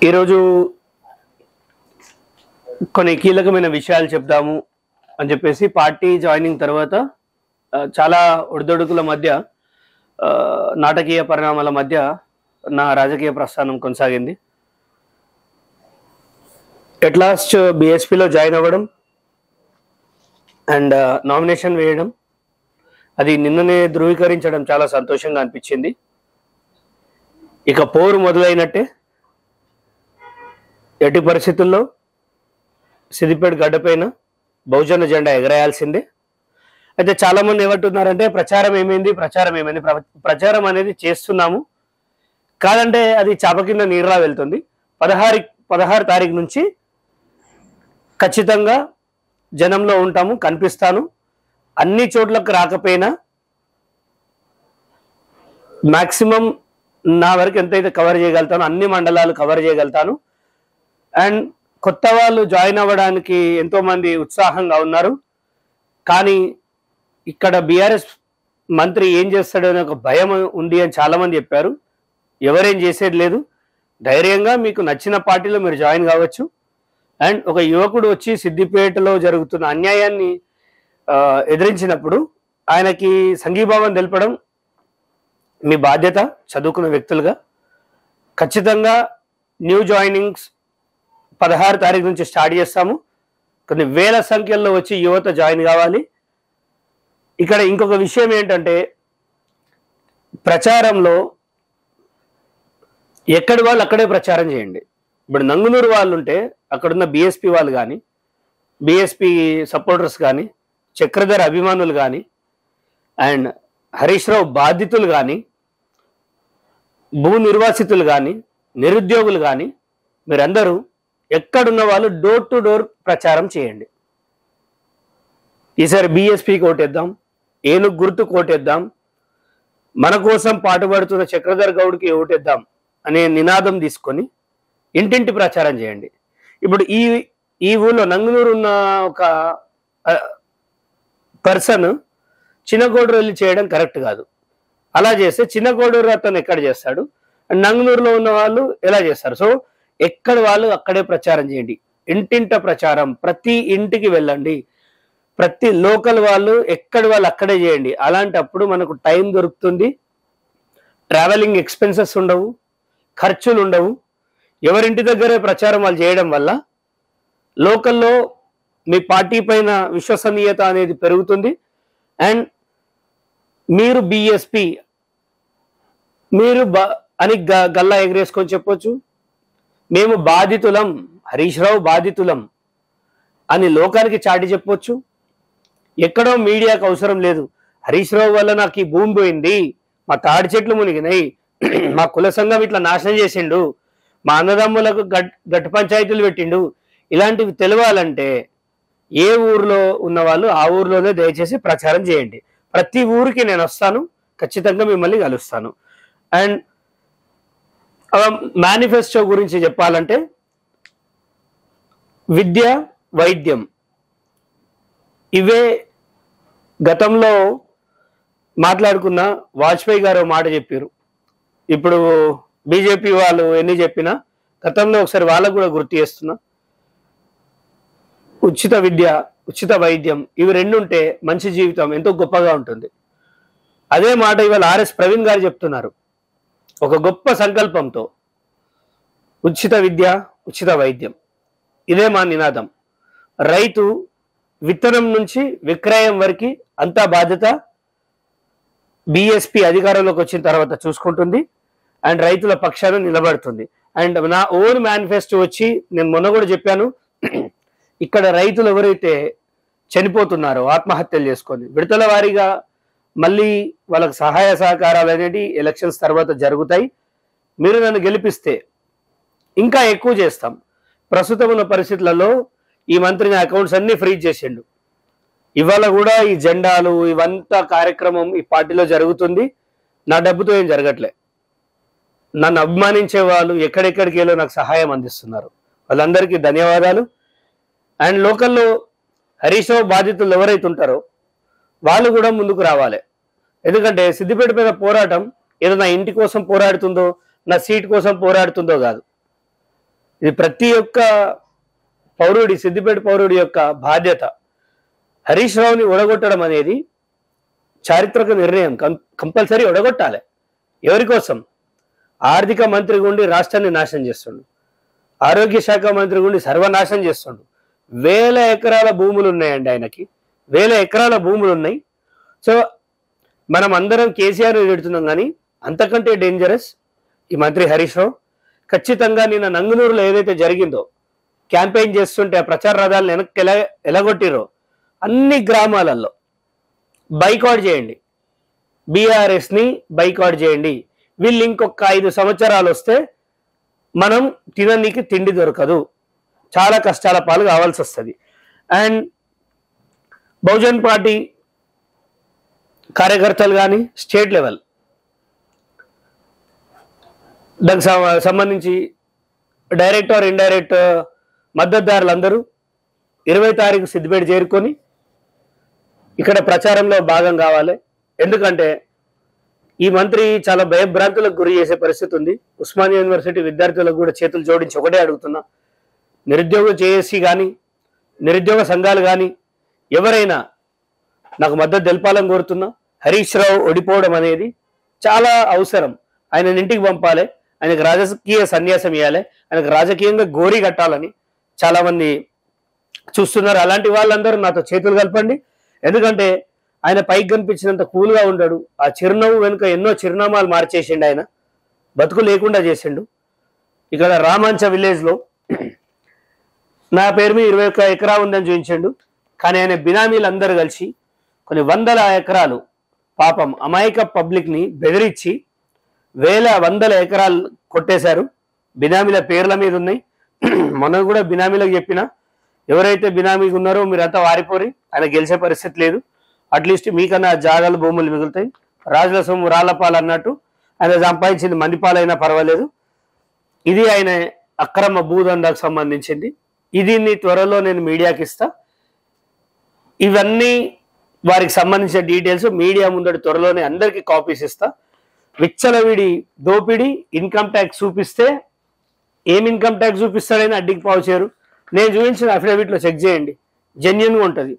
ఈరోజు కొన్ని కీలకమైన విషయాలు చెప్దాము అని చెప్పేసి పార్టీ జాయినింగ్ తర్వాత ఆ, చాలా ఒడిదొడుకుల మధ్య ఆ, నాటకీయ పరిణామాల మధ్య నా రాజకీయ ప్రస్థానం కొనసాగింది ఎట్ లాస్ట్ బీఎస్పీలో జాయిన్ అవ్వడం అండ్ నామినేషన్ వేయడం అది నిన్ననే ధృవీకరించడం చాలా సంతోషంగా అనిపించింది ఇక పోరు మొదలైనట్టే ఎట్టి పరిస్థితుల్లో సిద్దిపేట గడ్డపైన బహుజన జెండా ఎగరేయాల్సిందే అయితే చాలా మంది ఏమంటున్నారంటే ప్రచారం ఏమైంది ప్రచారం ఏమైంది ప్ర- ప్రచారం అనేది చేస్తున్నాము కాదంటే అది చాప కింద నీరులా వెళ్తుంది పదహారు పదహారు తారీఖు నుంచి ఖచ్చితంగా జనంలో ఉంటాము కనిపిస్తాను అన్ని చోట్లకు రాకపోయినా మాక్సిమం నా వరకు ఎంతైతే కవర్ చేయగలుగుతానో అన్ని మండలాలు కవర్ చేయగలుగుతాను అండ్ కొత్త వాళ్ళు జాయిన్ అవ్వడానికి ఎంతో మంది ఉత్సాహంగా ఉన్నారు కానీ ఇక్కడ బీఆర్ఎస్ మంత్రి ఏం చేస్తాడో అనే ఒక భయం ఉంది అని చాలా మంది చెప్పారు ఎవరేం చేసేది లేదు ధైర్యంగా మీకు నచ్చిన పార్టీలో మీరు జాయిన్ కావచ్చు అండ్ ఒక యువకుడు వచ్చి సిద్దిపేటలో జరుగుతున్న అన్యాయాన్ని ఆ, ఎదిరించినప్పుడు ఆయనకి సంఘీభావం తెలపడం మీ బాధ్యత చదువుకున్న వ్యక్తులుగా ఖచ్చితంగా న్యూ జాయినింగ్స్ పదహారు తారీఖు నుంచి స్టార్ట్ చేస్తాము కొన్ని వేల సంఖ్యల్లో వచ్చి యువత జాయిన్ కావాలి ఇక్కడ ఇంకొక విషయం ఏంటంటే ప్రచారంలో ఎక్కడి వాళ్ళు అక్కడే ప్రచారం చేయండి ఇప్పుడు నంగునూరు వాళ్ళు ఉంటే అక్కడున్న బీఎస్పీ వాళ్ళు కానీ బీఎస్పీ సపోర్టర్స్ కానీ చక్రధర్ అభిమానులు కానీ అండ్ హరీష్ రావు బాధితులు కానీ భూ నిర్వాసితులు కానీ నిరుద్యోగులు కానీ మీరందరూ ఎక్కడున్న వాళ్ళు డోర్ టు డోర్ ప్రచారం చేయండి ఈసారి బీఎస్పీకి ఓటేద్దాం ఏనుగు గుర్తు కోటేద్దాం మన కోసం పాటుపడుతున్న చక్రధర్ గౌడ్కి ఓటేద్దాం అనే నినాదం తీసుకొని ఇంటింటి ప్రచారం చేయండి ఇప్పుడు ఈ ఈ ఊళ్ళో నంగునూరు ఉన్న ఒక పర్సన్ చిన్నగోడూరు వెళ్ళి చేయడం కరెక్ట్ కాదు అలా చేస్తే చిన్నగోడూరు అతను ఎక్కడ చేస్తాడు అండ్ నంగునూరులో ఉన్న వాళ్ళు ఎలా చేస్తారు సో ఎక్కడ వాళ్ళు అక్కడే ప్రచారం చేయండి ఇంటింట ప్రచారం ప్రతి ఇంటికి వెళ్ళండి ప్రతి లోకల్ వాళ్ళు ఎక్కడి వాళ్ళు అక్కడే చేయండి అలాంటప్పుడు మనకు టైం దొరుకుతుంది ట్రావెలింగ్ ఎక్స్పెన్సెస్ ఉండవు ఖర్చులు ఉండవు ఎవరింటి దగ్గరే ప్రచారం వాళ్ళు చేయడం వల్ల లోకల్లో మీ పార్టీ పైన విశ్వసనీయత అనేది పెరుగుతుంది అండ్ మీరు బిఎస్పి మీరు బ అని గ- గల్లా ఎగరేసుకొని చెప్పొచ్చు మేము బాధితులం హరీష్ రావు బాధితులం అని లోకానికి చాటి చెప్పొచ్చు ఎక్కడో మీడియాకు అవసరం లేదు హరీష్ రావు వల్ల నాకు ఈ భూమి పోయింది మా తాడి చెట్లు మునిగినాయి మా కుల సంఘం ఇట్లా నాశనం చేసిండు మా అన్నదమ్ములకు గట్ గట్ పంచాయతీలు పెట్టిండు ఇలాంటివి తెలవాలంటే ఏ ఊర్లో ఉన్న వాళ్ళు ఆ ఊర్లోనే దయచేసి ప్రచారం చేయండి ప్రతి ఊరికి నేను వస్తాను ఖచ్చితంగా మిమ్మల్ని కలుస్తాను అండ్ మేనిఫెస్టో గురించి చెప్పాలంటే విద్య వైద్యం ఇవే గతంలో మాట్లాడుకున్న వాజ్పేయి గారు ఓ మాట చెప్పారు ఇప్పుడు బీజేపీ వాళ్ళు ఎన్ని చెప్పినా గతంలో ఒకసారి వాళ్ళకు కూడా గుర్తు చేస్తున్నా ఉచిత విద్య ఉచిత వైద్యం ఇవి రెండు ఉంటే మంచి జీవితం ఎంతో గొప్పగా ఉంటుంది అదే మాట ఇవాళ ఆర్ఎస్ ప్రవీణ్ గారు చెప్తున్నారు ఒక గొప్ప సంకల్పంతో ఉచిత విద్య ఉచిత వైద్యం ఇదే మా నినాదం రైతు విత్తనం నుంచి విక్రయం వరకు అంతా బాధ్యత బిఎస్పి అధికారంలోకి వచ్చిన తర్వాత చూసుకుంటుంది అండ్ రైతుల పక్షాన నిలబడుతుంది అండ్ నా ఓన్ మేనిఫెస్టో వచ్చి నేను మొన్న కూడా చెప్పాను ఇక్కడ రైతులు ఎవరైతే చనిపోతున్నారో ఆత్మహత్యలు చేసుకొని విడతల వారీగా మళ్ళీ వాళ్ళకి సహాయ సహకారాలు అనేవి ఎలక్షన్స్ తర్వాత జరుగుతాయి మీరు నన్ను గెలిపిస్తే ఇంకా ఎక్కువ చేస్తాం ప్రస్తుతం ఉన్న పరిస్థితులలో ఈ మంత్రి నా అకౌంట్స్ అన్ని ఫ్రీజ్ చేసిండు ఇవాళ కూడా ఈ జెండాలు ఇవంతా కార్యక్రమం ఈ పార్టీలో జరుగుతుంది నా డబ్బుతో ఏం జరగట్లే నన్ను అభిమానించే వాళ్ళు ఎక్కడెక్కడికి వెళ్ళో నాకు సహాయం అందిస్తున్నారు వాళ్ళందరికీ ధన్యవాదాలు అండ్ లోకల్లో హరీష్ రావు బాధితులు ఎవరైతే ఉంటారో వాళ్ళు కూడా ముందుకు రావాలి ఎందుకంటే సిద్దిపేట మీద పోరాటం ఏదో నా ఇంటి కోసం పోరాడుతుందో నా సీట్ కోసం పోరాడుతుందో కాదు ఇది ప్రతి ఒక్క పౌరుడి సిద్దిపేట పౌరుడి యొక్క బాధ్యత హరీష్ రావుని ఒడగొట్టడం అనేది చారిత్రక నిర్ణయం కం కంపల్సరీ ఒడగొట్టాలి ఎవరి కోసం ఆర్థిక మంత్రి గుండి రాష్ట్రాన్ని నాశనం చేస్తుండు ఆరోగ్య శాఖ మంత్రి గుండి సర్వనాశనం చేస్తుండు వేల ఎకరాల భూములు ఉన్నాయండి ఆయనకి వేల ఎకరాల భూములు ఉన్నాయి సో మనం అందరం కేసీఆర్ పెడుతున్నాం కానీ అంతకంటే డేంజరస్ ఈ మంత్రి హరీష్ రావు ఖచ్చితంగా నిన్న నంగునూరులో ఏదైతే జరిగిందో క్యాంపెయిన్ చేస్తుంటే ఆ ప్రచార రథాలను వెనక్కి ఎలా ఎలగొట్టిరో అన్ని గ్రామాలలో బైకాట్ చేయండి బీఆర్ఎస్ ని బైకాట్ చేయండి వీళ్ళు ఇంకొక ఐదు సంవత్సరాలు వస్తే మనం తిననీకి తిండి దొరకదు చాలా కష్టాల పాలు కావాల్సి వస్తుంది అండ్ బహుజన్ పార్టీ కార్యకర్తలు కానీ స్టేట్ లెవెల్ దానికి సం- సంబంధించి డైరెక్ట్ ఆర్ ఇండైరెక్ట్ మద్దతుదారులందరూ ఇరవై తారీఖు సిద్దిపేట చేరుకొని ఇక్కడ ప్రచారంలో భాగం కావాలి ఎందుకంటే ఈ మంత్రి చాలా భయభ్రాంతులకు గురి చేసే పరిస్థితి ఉంది ఉస్మానియా యూనివర్సిటీ విద్యార్థులకు కూడా చేతులు జోడించి ఒకటే అడుగుతున్నా నిరుద్యోగ జేఏసీ కానీ నిరుద్యోగ సంఘాలు కానీ ఎవరైనా నాకు మద్దతు తెలపాలని కోరుతున్నా హరీష్ రావు ఓడిపోవడం అనేది చాలా అవసరం ఆయన ఇంటికి పంపాలి ఆయనకు రాజకీయ సన్యాసం ఇవ్వాలి ఆయనకు రాజకీయంగా గోరి కట్టాలని చాలా మంది చూస్తున్నారు అలాంటి వాళ్ళందరూ నాతో చేతులు కలపండి ఎందుకంటే ఆయన పైకి కనిపించినంత కూల్గా ఉంటాడు ఆ చిరునవ్వు వెనుక ఎన్నో చిరునామాలు మార్చేసిండు ఆయన బతుకు లేకుండా చేసిండు ఇక్కడ రామాంచ విలేజ్లో నా పేరు మీద ఇరవై ఒక్క ఎకరా ఉందని చూపించండు కానీ ఆయన బినామీలు అందరూ కలిసి కొన్ని వందల ఎకరాలు పాపం అమాయక పబ్లిక్ ని బెదిరించి వేల వందల ఎకరాలు కొట్టేశారు బినామీల పేర్ల మీద ఉన్నాయి మొన్న కూడా బినామీలకు చెప్పిన ఎవరైతే బినామీగా ఉన్నారో మీరంతా వారిపోరి ఆయన గెలిచే పరిస్థితి లేదు అట్లీస్ట్ మీకన్నా జాగాలు భూములు మిగులుతాయి రాజుల సొమ్ము రాళ్లపాలు అన్నట్టు ఆయన సంపాదించింది మందిపాలైనా పర్వాలేదు ఇది ఆయన అక్రమ భూదందాకు సంబంధించింది ఇది నీ త్వరలో నేను మీడియాకి ఇస్తా ఇవన్నీ వారికి సంబంధించిన డీటెయిల్స్ మీడియా ముందటి త్వరలోనే అందరికీ కాపీస్ ఇస్తా విచ్చలవిడి దోపిడి ఇన్కమ్ ట్యాక్స్ చూపిస్తే ఏం ఇన్కమ్ ట్యాక్స్ చూపిస్తాడని అడ్డికి పావుచేరు నేను చూపించిన అఫిడవిట్లో చెక్ చేయండి జెన్యున్గా ఉంటుంది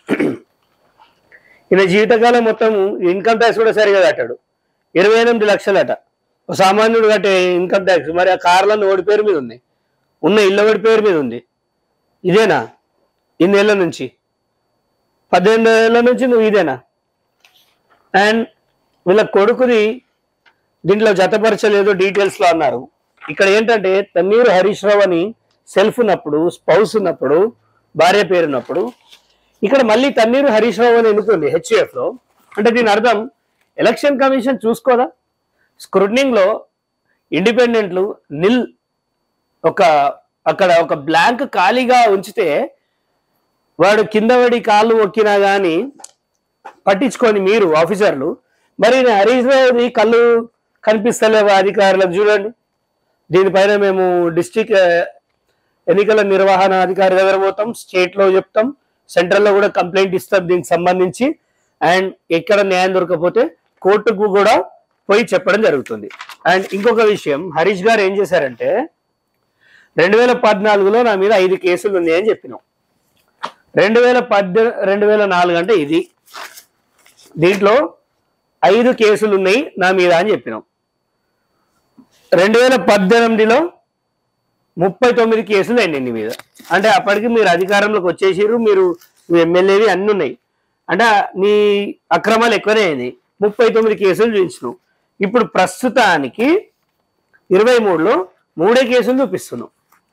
ఈయన జీవితకాలం మొత్తం ఇన్కమ్ ట్యాక్స్ కూడా సరిగా కట్టాడు ఇరవై ఎనిమిది లక్షలట ఒక సామాన్యుడు కట్టే ఇన్కమ్ ట్యాక్స్ మరి ఆ కార్లను ఓడి పేరు మీద ఉంది ఉన్న ఇళ్ళ ఓడి పేరు మీద ఉంది ఇదేనా ఇన్నేళ్ల నుంచి పద్దెనిమిది ఏళ్ళ నుంచి నువ్వు ఇదేనా అండ్ వీళ్ళ కొడుకుది దీంట్లో జతపరచలేదు డీటెయిల్స్ లో అన్నారు ఇక్కడ ఏంటంటే తన్నీరు హరీష్ రావు అని సెల్ఫ్ ఉన్నప్పుడు స్పౌస్ ఉన్నప్పుడు భార్య పేరు ఉన్నప్పుడు ఇక్కడ మళ్ళీ తన్నీరు హరీష్ రావు అని ఎన్నుకుంది హెచ్ఎఫ్ లో అంటే దీని అర్థం ఎలక్షన్ కమిషన్ చూసుకోదా స్క్రూటనింగ్ లో ఇండిపెండెంట్లు నిల్ ఒక అక్కడ ఒక బ్లాంక్ ఖాళీగా ఉంచితే వాడు కింద పడి కాళ్ళు మొక్కినా గాని పట్టించుకొని మీరు ఆఫీసర్లు మరి ఈయన హరీష్ రావుది కళ్ళు కనిపిస్తలేవా అధికారులకు చూడండి దీనిపైన మేము డిస్టిక్ ఎన్నికల నిర్వహణ అధికారి దగ్గర పోతాం స్టేట్ లో చెప్తాం సెంట్రల్ లో కూడా కంప్లైంట్ ఇస్తాం దీనికి సంబంధించి అండ్ ఎక్కడ న్యాయం దొరకకపోతే కోర్టుకు కూడా పోయి చెప్పడం జరుగుతుంది అండ్ ఇంకొక విషయం హరీష్ గారు ఏం చేశారంటే రెండు వేల పద్నాలుగులో నా మీద ఐదు కేసులు ఉన్నాయని చెప్పినాం రెండు వేల పద్దె రెండు వేల నాలుగు అంటే ఇది దీంట్లో ఐదు కేసులు ఉన్నాయి నా మీద అని చెప్పినాం రెండు వేల పద్దెనిమిదిలో ముప్పై తొమ్మిది కేసులు అయినాయి నీ మీద అంటే అప్పటికి మీరు అధికారంలోకి వచ్చేసిర్రు మీరు మీ ఎమ్మెల్యేవి అన్ని ఉన్నాయి అంటే నీ అక్రమాలు ఎక్కువనే అయింది ముప్పై తొమ్మిది కేసులు చూపించినావు ఇప్పుడు ప్రస్తుతానికి ఇరవై మూడులో మూడే కేసులు చూపిస్తున్నావు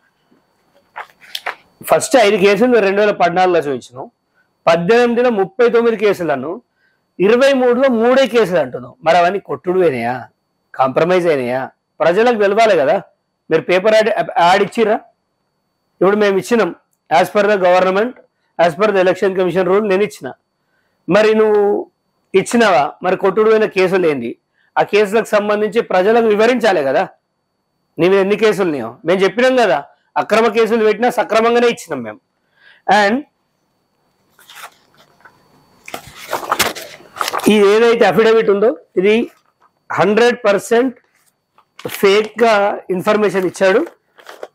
ఫస్ట్ ఐదు కేసులు రెండు వేల పద్నాలుగులో చూపించినావు పద్దెనిమిదిలో ముప్పై తొమ్మిది కేసులను ఇరవై మూడులో మూడే కేసులు అంటున్నావు మరి అవన్నీ కొట్టుడు అయినాయా కాంప్రమైజ్ అయినాయా ప్రజలకు తెలవాలి కదా మీరు పేపర్ యాడ్ యాడ్ ఇచ్చిర్రా ఇప్పుడు మేము ఇచ్చినాం as per the government as per the election commission rule నేను ఇచ్చిన మరి నువ్వు ఇచ్చినావా మరి కొట్టుడు అయిన కేసులు ఏంది ఆ కేసులకు సంబంధించి ప్రజలకు వివరించాలి కదా నీ మీద ఎన్ని కేసులు ఉన్నాయో మేము చెప్పినాం కదా అక్రమ కేసులు పెట్టినా సక్రమంగానే ఇచ్చినాం మేము అండ్ ఇది ఏదైతే అఫిడవిట్ ఉందో ఇది హండ్రెడ్ పర్సెంట్ ఫేక్ గా ఇన్ఫర్మేషన్ ఇచ్చాడు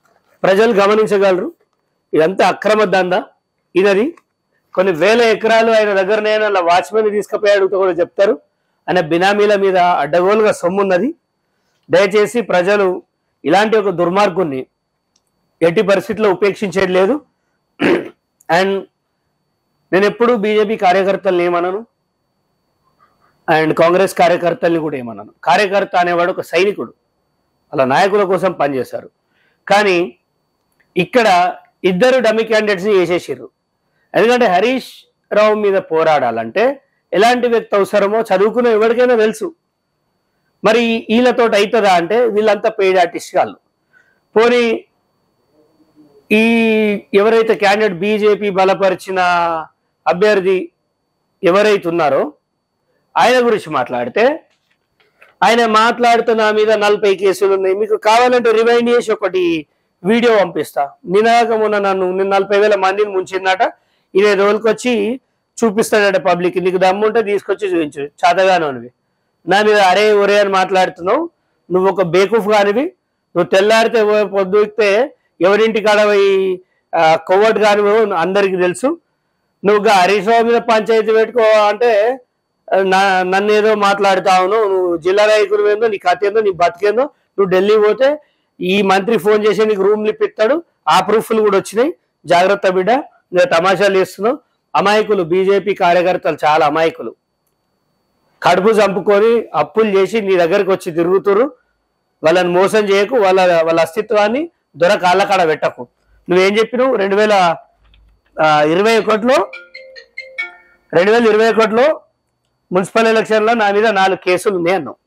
ప్రజలు గమనించగలరు ఇదంతా అక్రమ దందా ఇదది కొన్ని వేల ఎకరాలు ఆయన దగ్గరనే అలా వాచ్మెన్ తీసుకుపోయాడు కూడా చెప్తారు ఆయన బినామీల మీద అడ్డగోలుగా సొమ్మున్నది దయచేసి ప్రజలు ఇలాంటి ఒక దుర్మార్గుణ్ణి ఎట్టి పరిస్థితుల్లో ఉపేక్షించేది లేదు అండ్ నేను ఎప్పుడు బీజేపీ కార్యకర్తలను ఏమనను అండ్ కాంగ్రెస్ కార్యకర్తల్ని కూడా ఏమన్నాను కార్యకర్త అనేవాడు ఒక సైనికుడు అలా నాయకుల కోసం పనిచేశారు కానీ ఇక్కడ ఇద్దరు డమ్మి క్యాండిడేట్స్ని వేసేసారు ఎందుకంటే హరీష్ రావు మీద పోరాడాలంటే ఎలాంటి వ్యక్తి అవసరమో చదువుకున్న ఎవరికైనా తెలుసు మరి వీళ్ళతో అవుతుందా అంటే వీళ్ళంతా పెయిడ్ ఆర్టిస్ట్ వాళ్ళు పోనీ ఈ ఎవరైతే క్యాండిడేట్ బీజేపీ బలపరిచిన అభ్యర్థి ఎవరైతే ఉన్నారో ఆయన గురించి మాట్లాడితే ఆయన మాట్లాడుతూ నా మీద నలభై కేసులు ఉన్నాయి మీకు కావాలంటే రిమైండ్ చేసి ఒకటి వీడియో పంపిస్తా నినాక మొన్న నన్ను నిన్న నలభై వేల మందిని ముంచిందట ఇదే రోజుకొచ్చి చూపిస్తాడట పబ్లిక్ నీకు దమ్ముంటే తీసుకొచ్చి చూపించు చాతగానోనివి నా మీద అరే ఒరే అని మాట్లాడుతున్నావు నువ్వు ఒక బేకూఫ్ కానివి నువ్వు తెల్లారితే ఓ- పొద్దుకితే ఎవరింటి కాడ పోయి ఆ, కొవ్వటి కానివో అందరికీ తెలుసు నువ్వు గా హరీష్ రావు మీద పంచాయతీ పెట్టుకో అంటే ఆ, నా నన్ను ఏదో మాట్లాడుతావు నువ్వు జిల్లా నాయకులు ఏందో నీ కథ ఏందో నీ బతికేందో నువ్వు ఢిల్లీ పోతే ఈ మంత్రి ఫోన్ చేసి నీకు రూమ్ ఇప్పిస్తాడు ఆ ప్రూఫ్లు కూడా వచ్చినాయి జాగ్రత్త బిడ్డ నేను తమాషాలు చేస్తున్నావు అమాయకులు బీజేపీ కార్యకర్తలు చాలా అమాయకులు కడుపు చంపుకొని అప్పులు చేసి నీ దగ్గరికి వచ్చి తిరుగుతురు వాళ్ళని మోసం చేయకు వాళ్ళ వాళ్ళ అస్తిత్వాన్ని దొర కాళ్ళ కాడ పెట్టకు నువ్వేం చెప్పినావు రెండు వేల ఆ, ఇరవై ఒకటిలో రెండు వేల ఇరవై ఒకటిలో మున్సిపల్ ఎలక్షన్లో నా మీద నాలుగు కేసులు ఉన్నాయి అన్నావు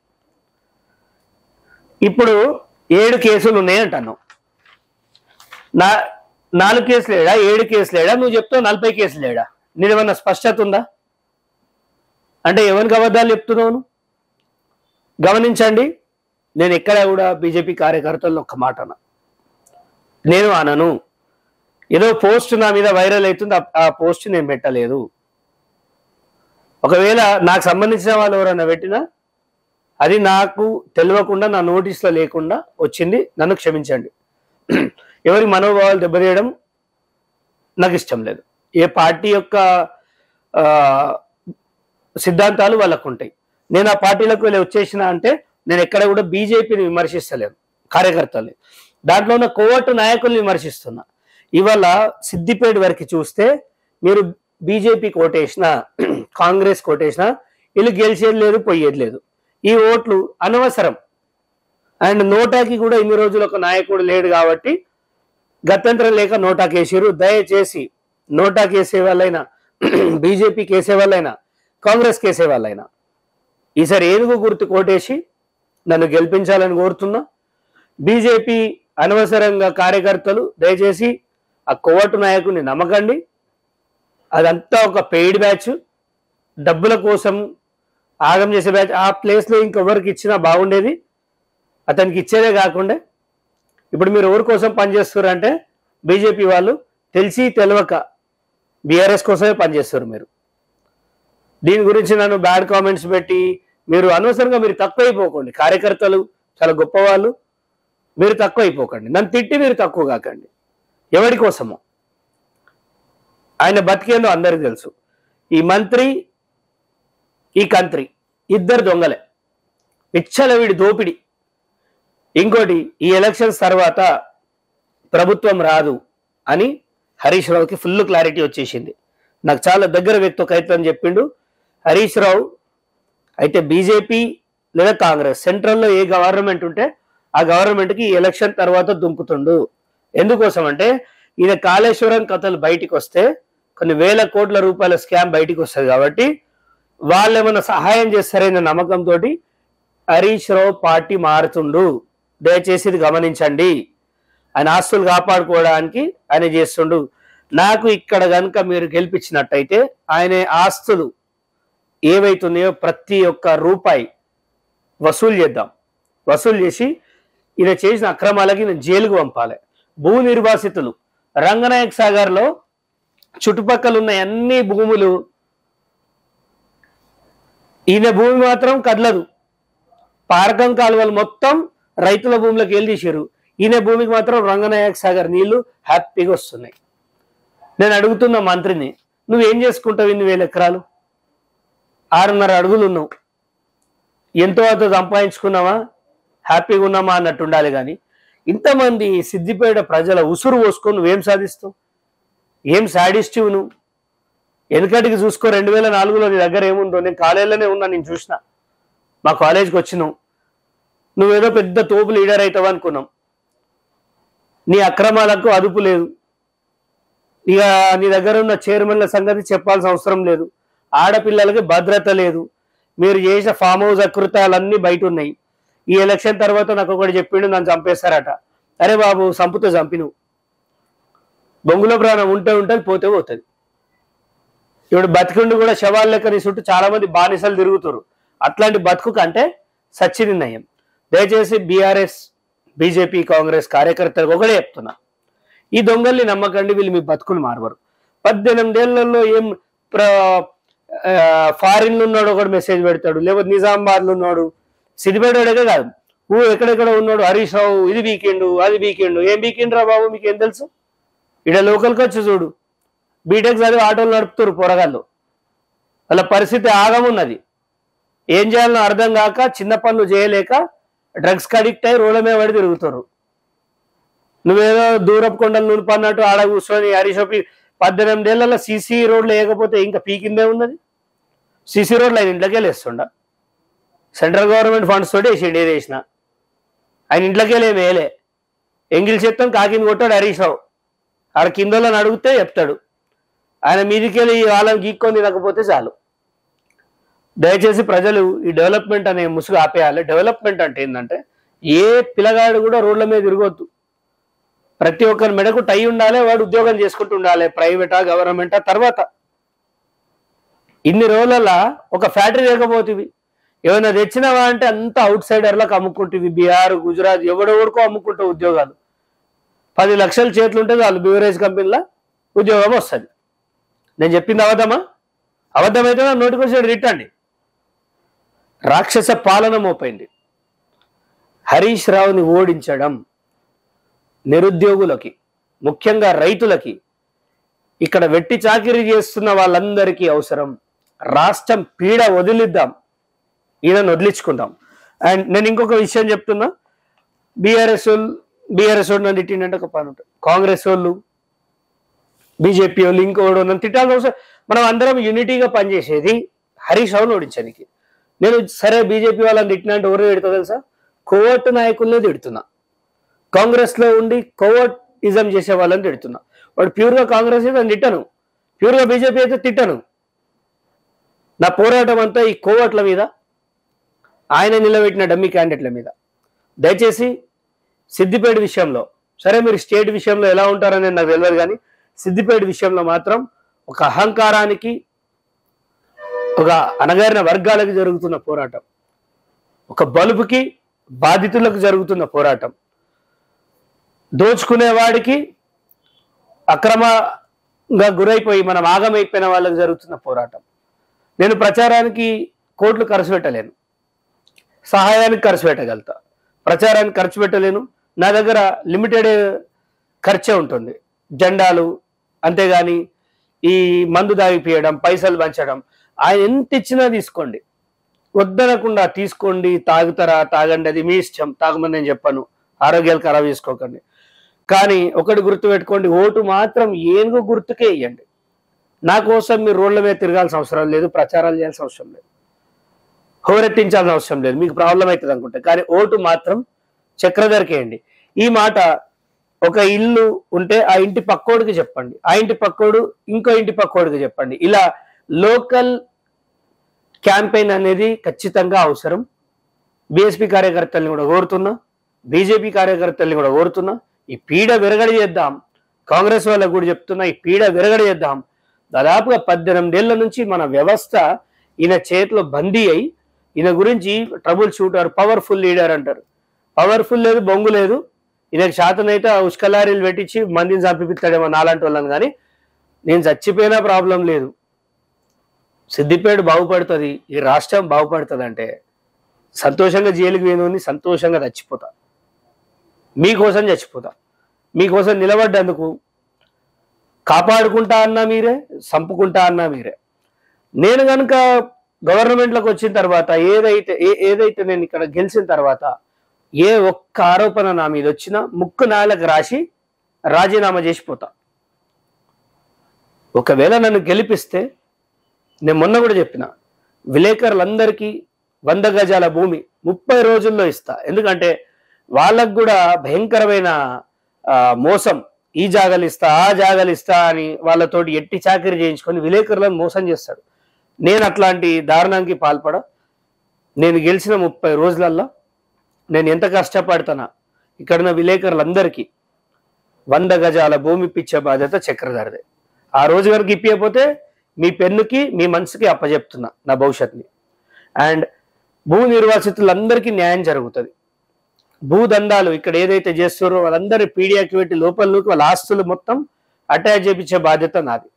ఇప్పుడు ఏడు కేసులు ఉన్నాయి అంటున్నావు నా నాలుగు కేసులు లేడా ఏడు కేసులు లేడా నువ్వు చెప్తావు నలభై కేసులు లేడా నీదేమన్నా స్పష్టత ఉందా అంటే ఎవరికి అబద్ధాలు చెప్తున్నావు నువ్వు? గమనించండి నేను ఎక్కడ కూడా బీజేపీ కార్యకర్తలను ఒక్క మాట అన్నా నేను అనను ఏదో పోస్ట్ నా మీద వైరల్ అవుతుంది ఆ- ఆ పోస్ట్ నేను పెట్టలేదు ఒకవేళ నాకు సంబంధించిన వాళ్ళు ఎవరైనా పెట్టినా అది నాకు తెలియకుండా నా నోటీస్లో లేకుండా వచ్చింది నన్ను క్షమించండి ఎవరి మనోభావాలు దెబ్బతీయడం నాకు ఇష్టం లేదు ఏ పార్టీ యొక్క ఆ, సిద్ధాంతాలు వాళ్ళకు ఉంటాయి నేను ఆ పార్టీలకు వెళ్ళి వచ్చేసిన అంటే నేను ఎక్కడ కూడా బీజేపీని విమర్శిస్తలేను కార్యకర్తల్ని దాంట్లో ఉన్న కోవట్టు నాయకుల్ని విమర్శిస్తున్నా ఇవాళ సిద్దిపేట వరకు చూస్తే మీరు బీజేపీ కోటేసిన కాంగ్రెస్ కోటేసిన వీళ్ళు గెలిచేది లేదు పోయేది లేదు ఈ ఓట్లు అనవసరం అండ్ నోటాకి కూడా ఇన్ని రోజులు ఒక నాయకుడు లేడు కాబట్టి గత్యంతరం లేక నోటాకి వేసారు దయచేసి నోటాకి వేసే వాళ్ళైనా బీజేపీకి వేసే వాళ్ళైనా కాంగ్రెస్కి వేసే వాళ్ళైనా ఈసారి ఏనుగు గుర్తు కోటేసి నన్ను గెలిపించాలని కోరుతున్నా బీజేపీ అనవసరంగా కార్యకర్తలు దయచేసి ఆ కొవ్వటు నాయకుని నమ్మకండి అదంతా ఒక పెయిడ్ బ్యాచ్ డబ్బుల కోసం ఆగం చేసే బ్యాచ్ ఆ ప్లేస్లో ఇంకెవరికి ఇచ్చినా బాగుండేది అతనికి ఇచ్చేదే కాకుండా ఇప్పుడు మీరు ఎవరి కోసం పనిచేస్తారు అంటే బీజేపీ వాళ్ళు తెలిసి తెలియక బీఆర్ఎస్ కోసమే పనిచేస్తారు మీరు దీని గురించి నన్ను బ్యాడ్ కామెంట్స్ పెట్టి మీరు అనవసరంగా మీరు తక్కువ అయిపోకండి కార్యకర్తలు చాలా గొప్పవాళ్ళు మీరు తక్కువ అయిపోకండి నన్ను తిట్టి మీరు తక్కువ కాకండి ఎవరి కోసమో ఆయన బతికేందో అందరికీ తెలుసు ఈ మంత్రి ఈ కంత్రి ఇద్దరు దొంగలే విచ్చలవిడి దోపిడి ఇంకోటి ఈ ఎలక్షన్స్ తర్వాత ప్రభుత్వం రాదు అని హరీష్ రావుకి ఫుల్ క్లారిటీ వచ్చేసింది నాకు చాలా దగ్గర వ్యక్తి ఒక అయితే అని చెప్పిండు హరీష్ రావు అయితే బీజేపీ లేదా కాంగ్రెస్ సెంట్రల్లో ఏ గవర్నమెంట్ ఉంటే ఆ గవర్నమెంట్కి ఈ ఎలక్షన్ తర్వాత దుంకుతుండు ఎందుకోసం అంటే ఈయన కాళేశ్వరం కథలు బయటికి వస్తే కొన్ని వేల కోట్ల రూపాయల స్కామ్ బయటికి వస్తుంది కాబట్టి వాళ్ళు ఏమైనా సహాయం చేస్తారనే నమ్మకంతో హరీష్ రావు పార్టీ మారుతుండు దయచేసి ఇది గమనించండి ఆయన ఆస్తులు కాపాడుకోవడానికి ఆయన చేస్తుండు నాకు ఇక్కడ కనుక మీరు గెలిపించినట్టయితే ఆయన ఆస్తులు ఏవైతున్నాయో ప్రతి ఒక్క రూపాయి వసూలు చేద్దాం వసూలు చేసి ఈయన చేసిన అక్రమాలకి నేను జైలుకు పంపాలి భూ నిర్వాసితులు రంగనాయక్ సాగర్లో చుట్టుపక్కల ఉన్న అన్ని భూములు ఈయన భూమి మాత్రం కదలదు పారకం కాలువలు మొత్తం రైతుల భూములకు వెళ్ళి తీసారు ఈయన భూమికి మాత్రం రంగనాయక సాగర్ నీళ్లు హ్యాపీగా వస్తున్నాయి నేను అడుగుతున్న మంత్రిని నువ్వేం చేసుకుంటావు ఇన్ని వేల ఎకరాలు ఆరున్నర అడుగులు ఉన్నావు ఎంతో అంత సంపాదించుకున్నావా హ్యాపీగా ఉన్నామా అన్నట్టు ఉండాలి కానీ ఇంతమంది సిద్దిపేట ప్రజల ఉసురు పోసుకొని నువ్వేం సాధిస్తావు ఏం సాడిస్టివ్ నువ్వు వెనకటికి చూసుకో రెండు వేల నాలుగులో నీ దగ్గర ఏముందో నేను కాలేజీలోనే ఉన్నా నేను చూసిన మా కాలేజీకి వచ్చినావు నువ్వేదో పెద్ద తోపు లీడర్ అవుతావు అనుకున్నాం నీ అక్రమాలకు అదుపు లేదు ఇక నీ దగ్గర ఉన్న చైర్మన్ల సంగతి చెప్పాల్సిన అవసరం లేదు ఆడపిల్లలకి భద్రత లేదు మీరు చేసిన ఫామ్ హౌస్ అకృతాలన్నీ బయట ఉన్నాయి ఈ ఎలక్షన్ తర్వాత నాకు ఒకటి చెప్పిండు నన్ను చంపేస్తారట అరే బాబు సంపుతో చంపి నువ్వు బొంగులో ప్రాణం ఉంటే ఉంటుంది పోతే పోతుంది ఇప్పుడు బతికుండి కూడా శవాల లెక్క నీ చుట్టూ చాలా మంది బానిసలు తిరుగుతారు అట్లాంటి బతుకు కంటే సచ్చిని నయం దయచేసి బీఆర్ఎస్ బీజేపీ కాంగ్రెస్ కార్యకర్తలకు ఒకటే చెప్తున్నా ఈ దొంగల్ని నమ్మకండి వీళ్ళు మీ బతుకులు మారవరు పద్దెనిమిదేళ్లలో ఏం ప్ర ఫారిన్లో ఉన్నాడు ఒకడు మెసేజ్ పెడతాడు లేకపోతే నిజామాబాద్లో ఉన్నాడు సిద్దిపేటోడేగా కాదు ఊ ఎక్కడెక్కడ ఉన్నాడు హరీష్ రావు ఇది వీకెండ్ అది వీకెండ్ ఏం వీకెండ్ రా బాబు మీకు ఏం తెలుసు ఇక్కడ లోకల్కి వచ్చి చూడు బీటెక్ చదివి ఆటోలు నడుపుతారు పోరగాళ్ళు వాళ్ళ పరిస్థితి ఆగమున్నది ఏం చేయాలో అర్థం కాక చిన్న పనులు చేయలేక డ్రగ్స్కి అడిక్ట్ అయ్యి రోడ్ల మీద పడి తిరుగుతారు నువ్వేదో దూరపు కొండలు నులిపన్నట్టు ఆడ కూర్చొని హరీషోపి పద్దెనిమిది ఏళ్ళలో సీసీ రోడ్లు వేయకపోతే ఇంకా పీకిందే ఉన్నది సీసీ రోడ్లు ఆయన ఇంట్లోకి వేస్తుండ సెంట్రల్ గవర్నమెంట్ ఫండ్స్ తోటి వేసిండు ఏది వేసిన ఆయన ఇంట్లోకి వెళ్ళి వేయలే ఎంగిల్ చెప్తాం కాకింది కొట్టాడు హరీష్ రావు ఆడ కిందలో అడిగితే చెప్తాడు ఆయన మీదికెళ్ళి వాళ్ళని గీక్కొని తినకపోతే చాలు దయచేసి ప్రజలు ఈ డెవలప్మెంట్ అనే ముసుగు ఆపేయాలి డెవలప్మెంట్ అంటే ఏంటంటే ఏ పిల్లగాడు కూడా రోడ్ల మీద తిరగొద్దు ప్రతి ఒక్కరి మెడకు టై ఉండాలి వాడు ఉద్యోగం చేసుకుంటూ ఉండాలి ప్రైవేటా గవర్నమెంటా తర్వాత ఇన్ని రోజులలో ఒక ఫ్యాక్టరీ లేకపోతుంది ఏమైనా తెచ్చినావా అంటే అంత అవుట్ సైడర్లకు అమ్ముకుంటుంది బీహార్ గుజరాత్ ఎవడెవడికో అమ్ముకుంటావు ఉద్యోగాలు పది లక్షల చేతులు ఉంటే చాలు బీవరేజ్ కంపెనీలో ఉద్యోగం వస్తుంది నేను చెప్పింది అబద్ధమా అబద్ధమైతే నా నోటికి వచ్చి రిట్టండి రాక్షస పాలన మోపైంది హరీష్ రావుని ఓడించడం నిరుద్యోగులకి ముఖ్యంగా రైతులకి ఇక్కడ వెట్టి చాకిరీ చేస్తున్న వాళ్ళందరికీ అవసరం రాష్ట్రం పీడ వదిలిద్దాం ఈయనను వదిలించుకుందాం అండ్ నేను ఇంకొక విషయం చెప్తున్నా బీఆర్ఎస్ వాళ్ళు బీఆర్ఎస్ వాళ్ళు నన్ను తిట్టిండంటే ఒక పని ఉంటుంది కాంగ్రెస్ వాళ్ళు బీజేపీ వాళ్ళు ఇంకోడు నన్ను తిట్టాల్సిన అవసరం మనం అందరం యూనిటీగా పనిచేసేది హరీష్ రావును ఓడించడానికి నేను సరే బీజేపీ వాళ్ళని తిట్టినా అంటే ఎవరు తిడుతుందో తెలుసా కోవట్ నాయకుల్నే తిడుతున్నా కాంగ్రెస్ లో ఉండి కోవట్ ఇజం చేసే వాళ్ళని తిడుతున్నా వాడు ప్యూర్ గా కాంగ్రెస్ అయితే నేను తిట్టను ప్యూర్ గా బీజేపీ అయితే తిట్టను నా పోరాటం అంతా ఈ కోవట్ల మీద ఆయన నిలబెట్టిన డమ్మీ క్యాండిడేట్ల మీద దయచేసి సిద్దిపేట విషయంలో సరే మీరు స్టేట్ విషయంలో ఎలా ఉంటారనేది నాకు తెలియదు కానీ సిద్దిపేట విషయంలో మాత్రం ఒక అహంకారానికి ఒక అణగారిన వర్గాలకు జరుగుతున్న పోరాటం ఒక బలుపుకి బాధితులకు జరుగుతున్న పోరాటం దోచుకునే వాడికి అక్రమంగా గురైపోయి మనం ఆగమైపోయిన వాళ్ళకి జరుగుతున్న పోరాటం నేను ప్రచారానికి కోట్లు ఖర్చు పెట్టలేను సహాయానికి ఖర్చు పెట్టగలుగుతా ప్రచారానికి ఖర్చు పెట్టలేను నా దగ్గర లిమిటెడ్ ఖర్చే ఉంటుంది జెండాలు అంతేగాని ఈ మందు దాగిపియడం పైసలు పంచడం ఆయన ఎంత ఇచ్చినా తీసుకోండి వద్దనకుండా తీసుకోండి తాగుతారా తాగండి అది మీ ఇష్టం తాగమని నేను చెప్పాను ఆరోగ్యాలు ఖరాబ్ చేసుకోకండి కానీ ఒకటి గుర్తు పెట్టుకోండి ఓటు మాత్రం ఏనుగు గుర్తుకే ఇవ్వండి నా కోసం మీరు రోడ్ల మీద తిరగాల్సిన అవసరం లేదు ప్రచారాలు చేయాల్సిన అవసరం లేదు హోరెత్తించాల్సిన అవసరం లేదు మీకు ప్రాబ్లం అవుతుంది అనుకుంటే కానీ ఓటు మాత్రం చక్రధరకేయండి ఈ మాట ఒక ఇల్లు ఉంటే ఆ ఇంటి పక్కోడికి చెప్పండి ఆ ఇంటి పక్కోడు ఇంకో ఇంటి పక్కోడికి చెప్పండి ఇలా లోకల్ క్యాంపెయిన్ అనేది ఖచ్చితంగా అవసరం బీఎస్పీ కార్యకర్తల్ని కూడా కోరుతున్నా బీజేపీ కార్యకర్తల్ని కూడా కోరుతున్నా ఈ పీడ విరగడి చేద్దాం కాంగ్రెస్ వాళ్ళకు కూడా చెప్తున్నా ఈ పీడ విరగడి చేద్దాం దాదాపుగా పద్దెనిమిదేళ్ల నుంచి మన వ్యవస్థ ఈయన చేతిలో బందీ అయి ఈయన గురించి ట్రబుల్ షూటర్ పవర్ఫుల్ లీడర్ అంటారు పవర్ఫుల్ లేదు బొంగు లేదు ఈయనకు శాతనైతే ఆ ఉష్కలారీలు పెట్టించి మందిని చంపిపిస్తాడేమో నాలాంటి వాళ్ళని కానీ నేను చచ్చిపోయినా ప్రాబ్లం లేదు సిద్దిపేట బాగుపడుతుంది ఈ రాష్ట్రం బాగుపడుతుంది అంటే సంతోషంగా జైలుకి పోయినోని సంతోషంగా చచ్చిపోతా మీకోసం చచ్చిపోతా మీకోసం నిలబడ్డందుకు కాపాడుకుంటా అన్నా మీరే చంపుకుంటా అన్నా మీరే నేను కనుక గవర్నమెంట్లోకి వచ్చిన తర్వాత ఏదైతే ఏ ఏదైతే నేను ఇక్కడ గెలిచిన తర్వాత ఏ ఒక్క ఆరోపణ నా మీద వచ్చినా ముక్కు నాలకు రాసి రాజీనామా చేసిపోతా ఒకవేళ నన్ను గెలిపిస్తే నేను మొన్న కూడా చెప్పిన విలేకరులందరికీ వంద గజాల భూమి ముప్పై రోజుల్లో ఇస్తా ఎందుకంటే వాళ్ళకు కూడా భయంకరమైన ఆ, మోసం ఈ జాగాలు ఇస్తా ఆ జాగాలు ఇస్తా అని వాళ్ళతోటి ఎట్టి చాకరీ చేయించుకొని విలేకరులను మోసం చేస్తాడు నేను అట్లాంటి దారుణానికి పాల్పడ నేను గెలిచిన ముప్పై రోజులల్లో నేను ఎంత కష్టపడతానా ఇక్కడున్న విలేకరులందరికీ వంద గజాల భూమి ఇప్పించే బాధ్యత చక్రధారిదే ఆ రోజు కనుక ఇప్పియకపోతే మీ పెన్నుకి మీ మనసుకి అప్పచెప్తున్నా నా భవిష్యత్తుని అండ్ భూ నిర్వాసితులందరికీ న్యాయం జరుగుతుంది భూదందాలు ఇక్కడ ఏదైతే చేస్తారో వాళ్ళందరి పీడియాకి పెట్టి లోపలలోకి వాళ్ళ ఆస్తులు మొత్తం అటాచ్ చేపించే బాధ్యత నాది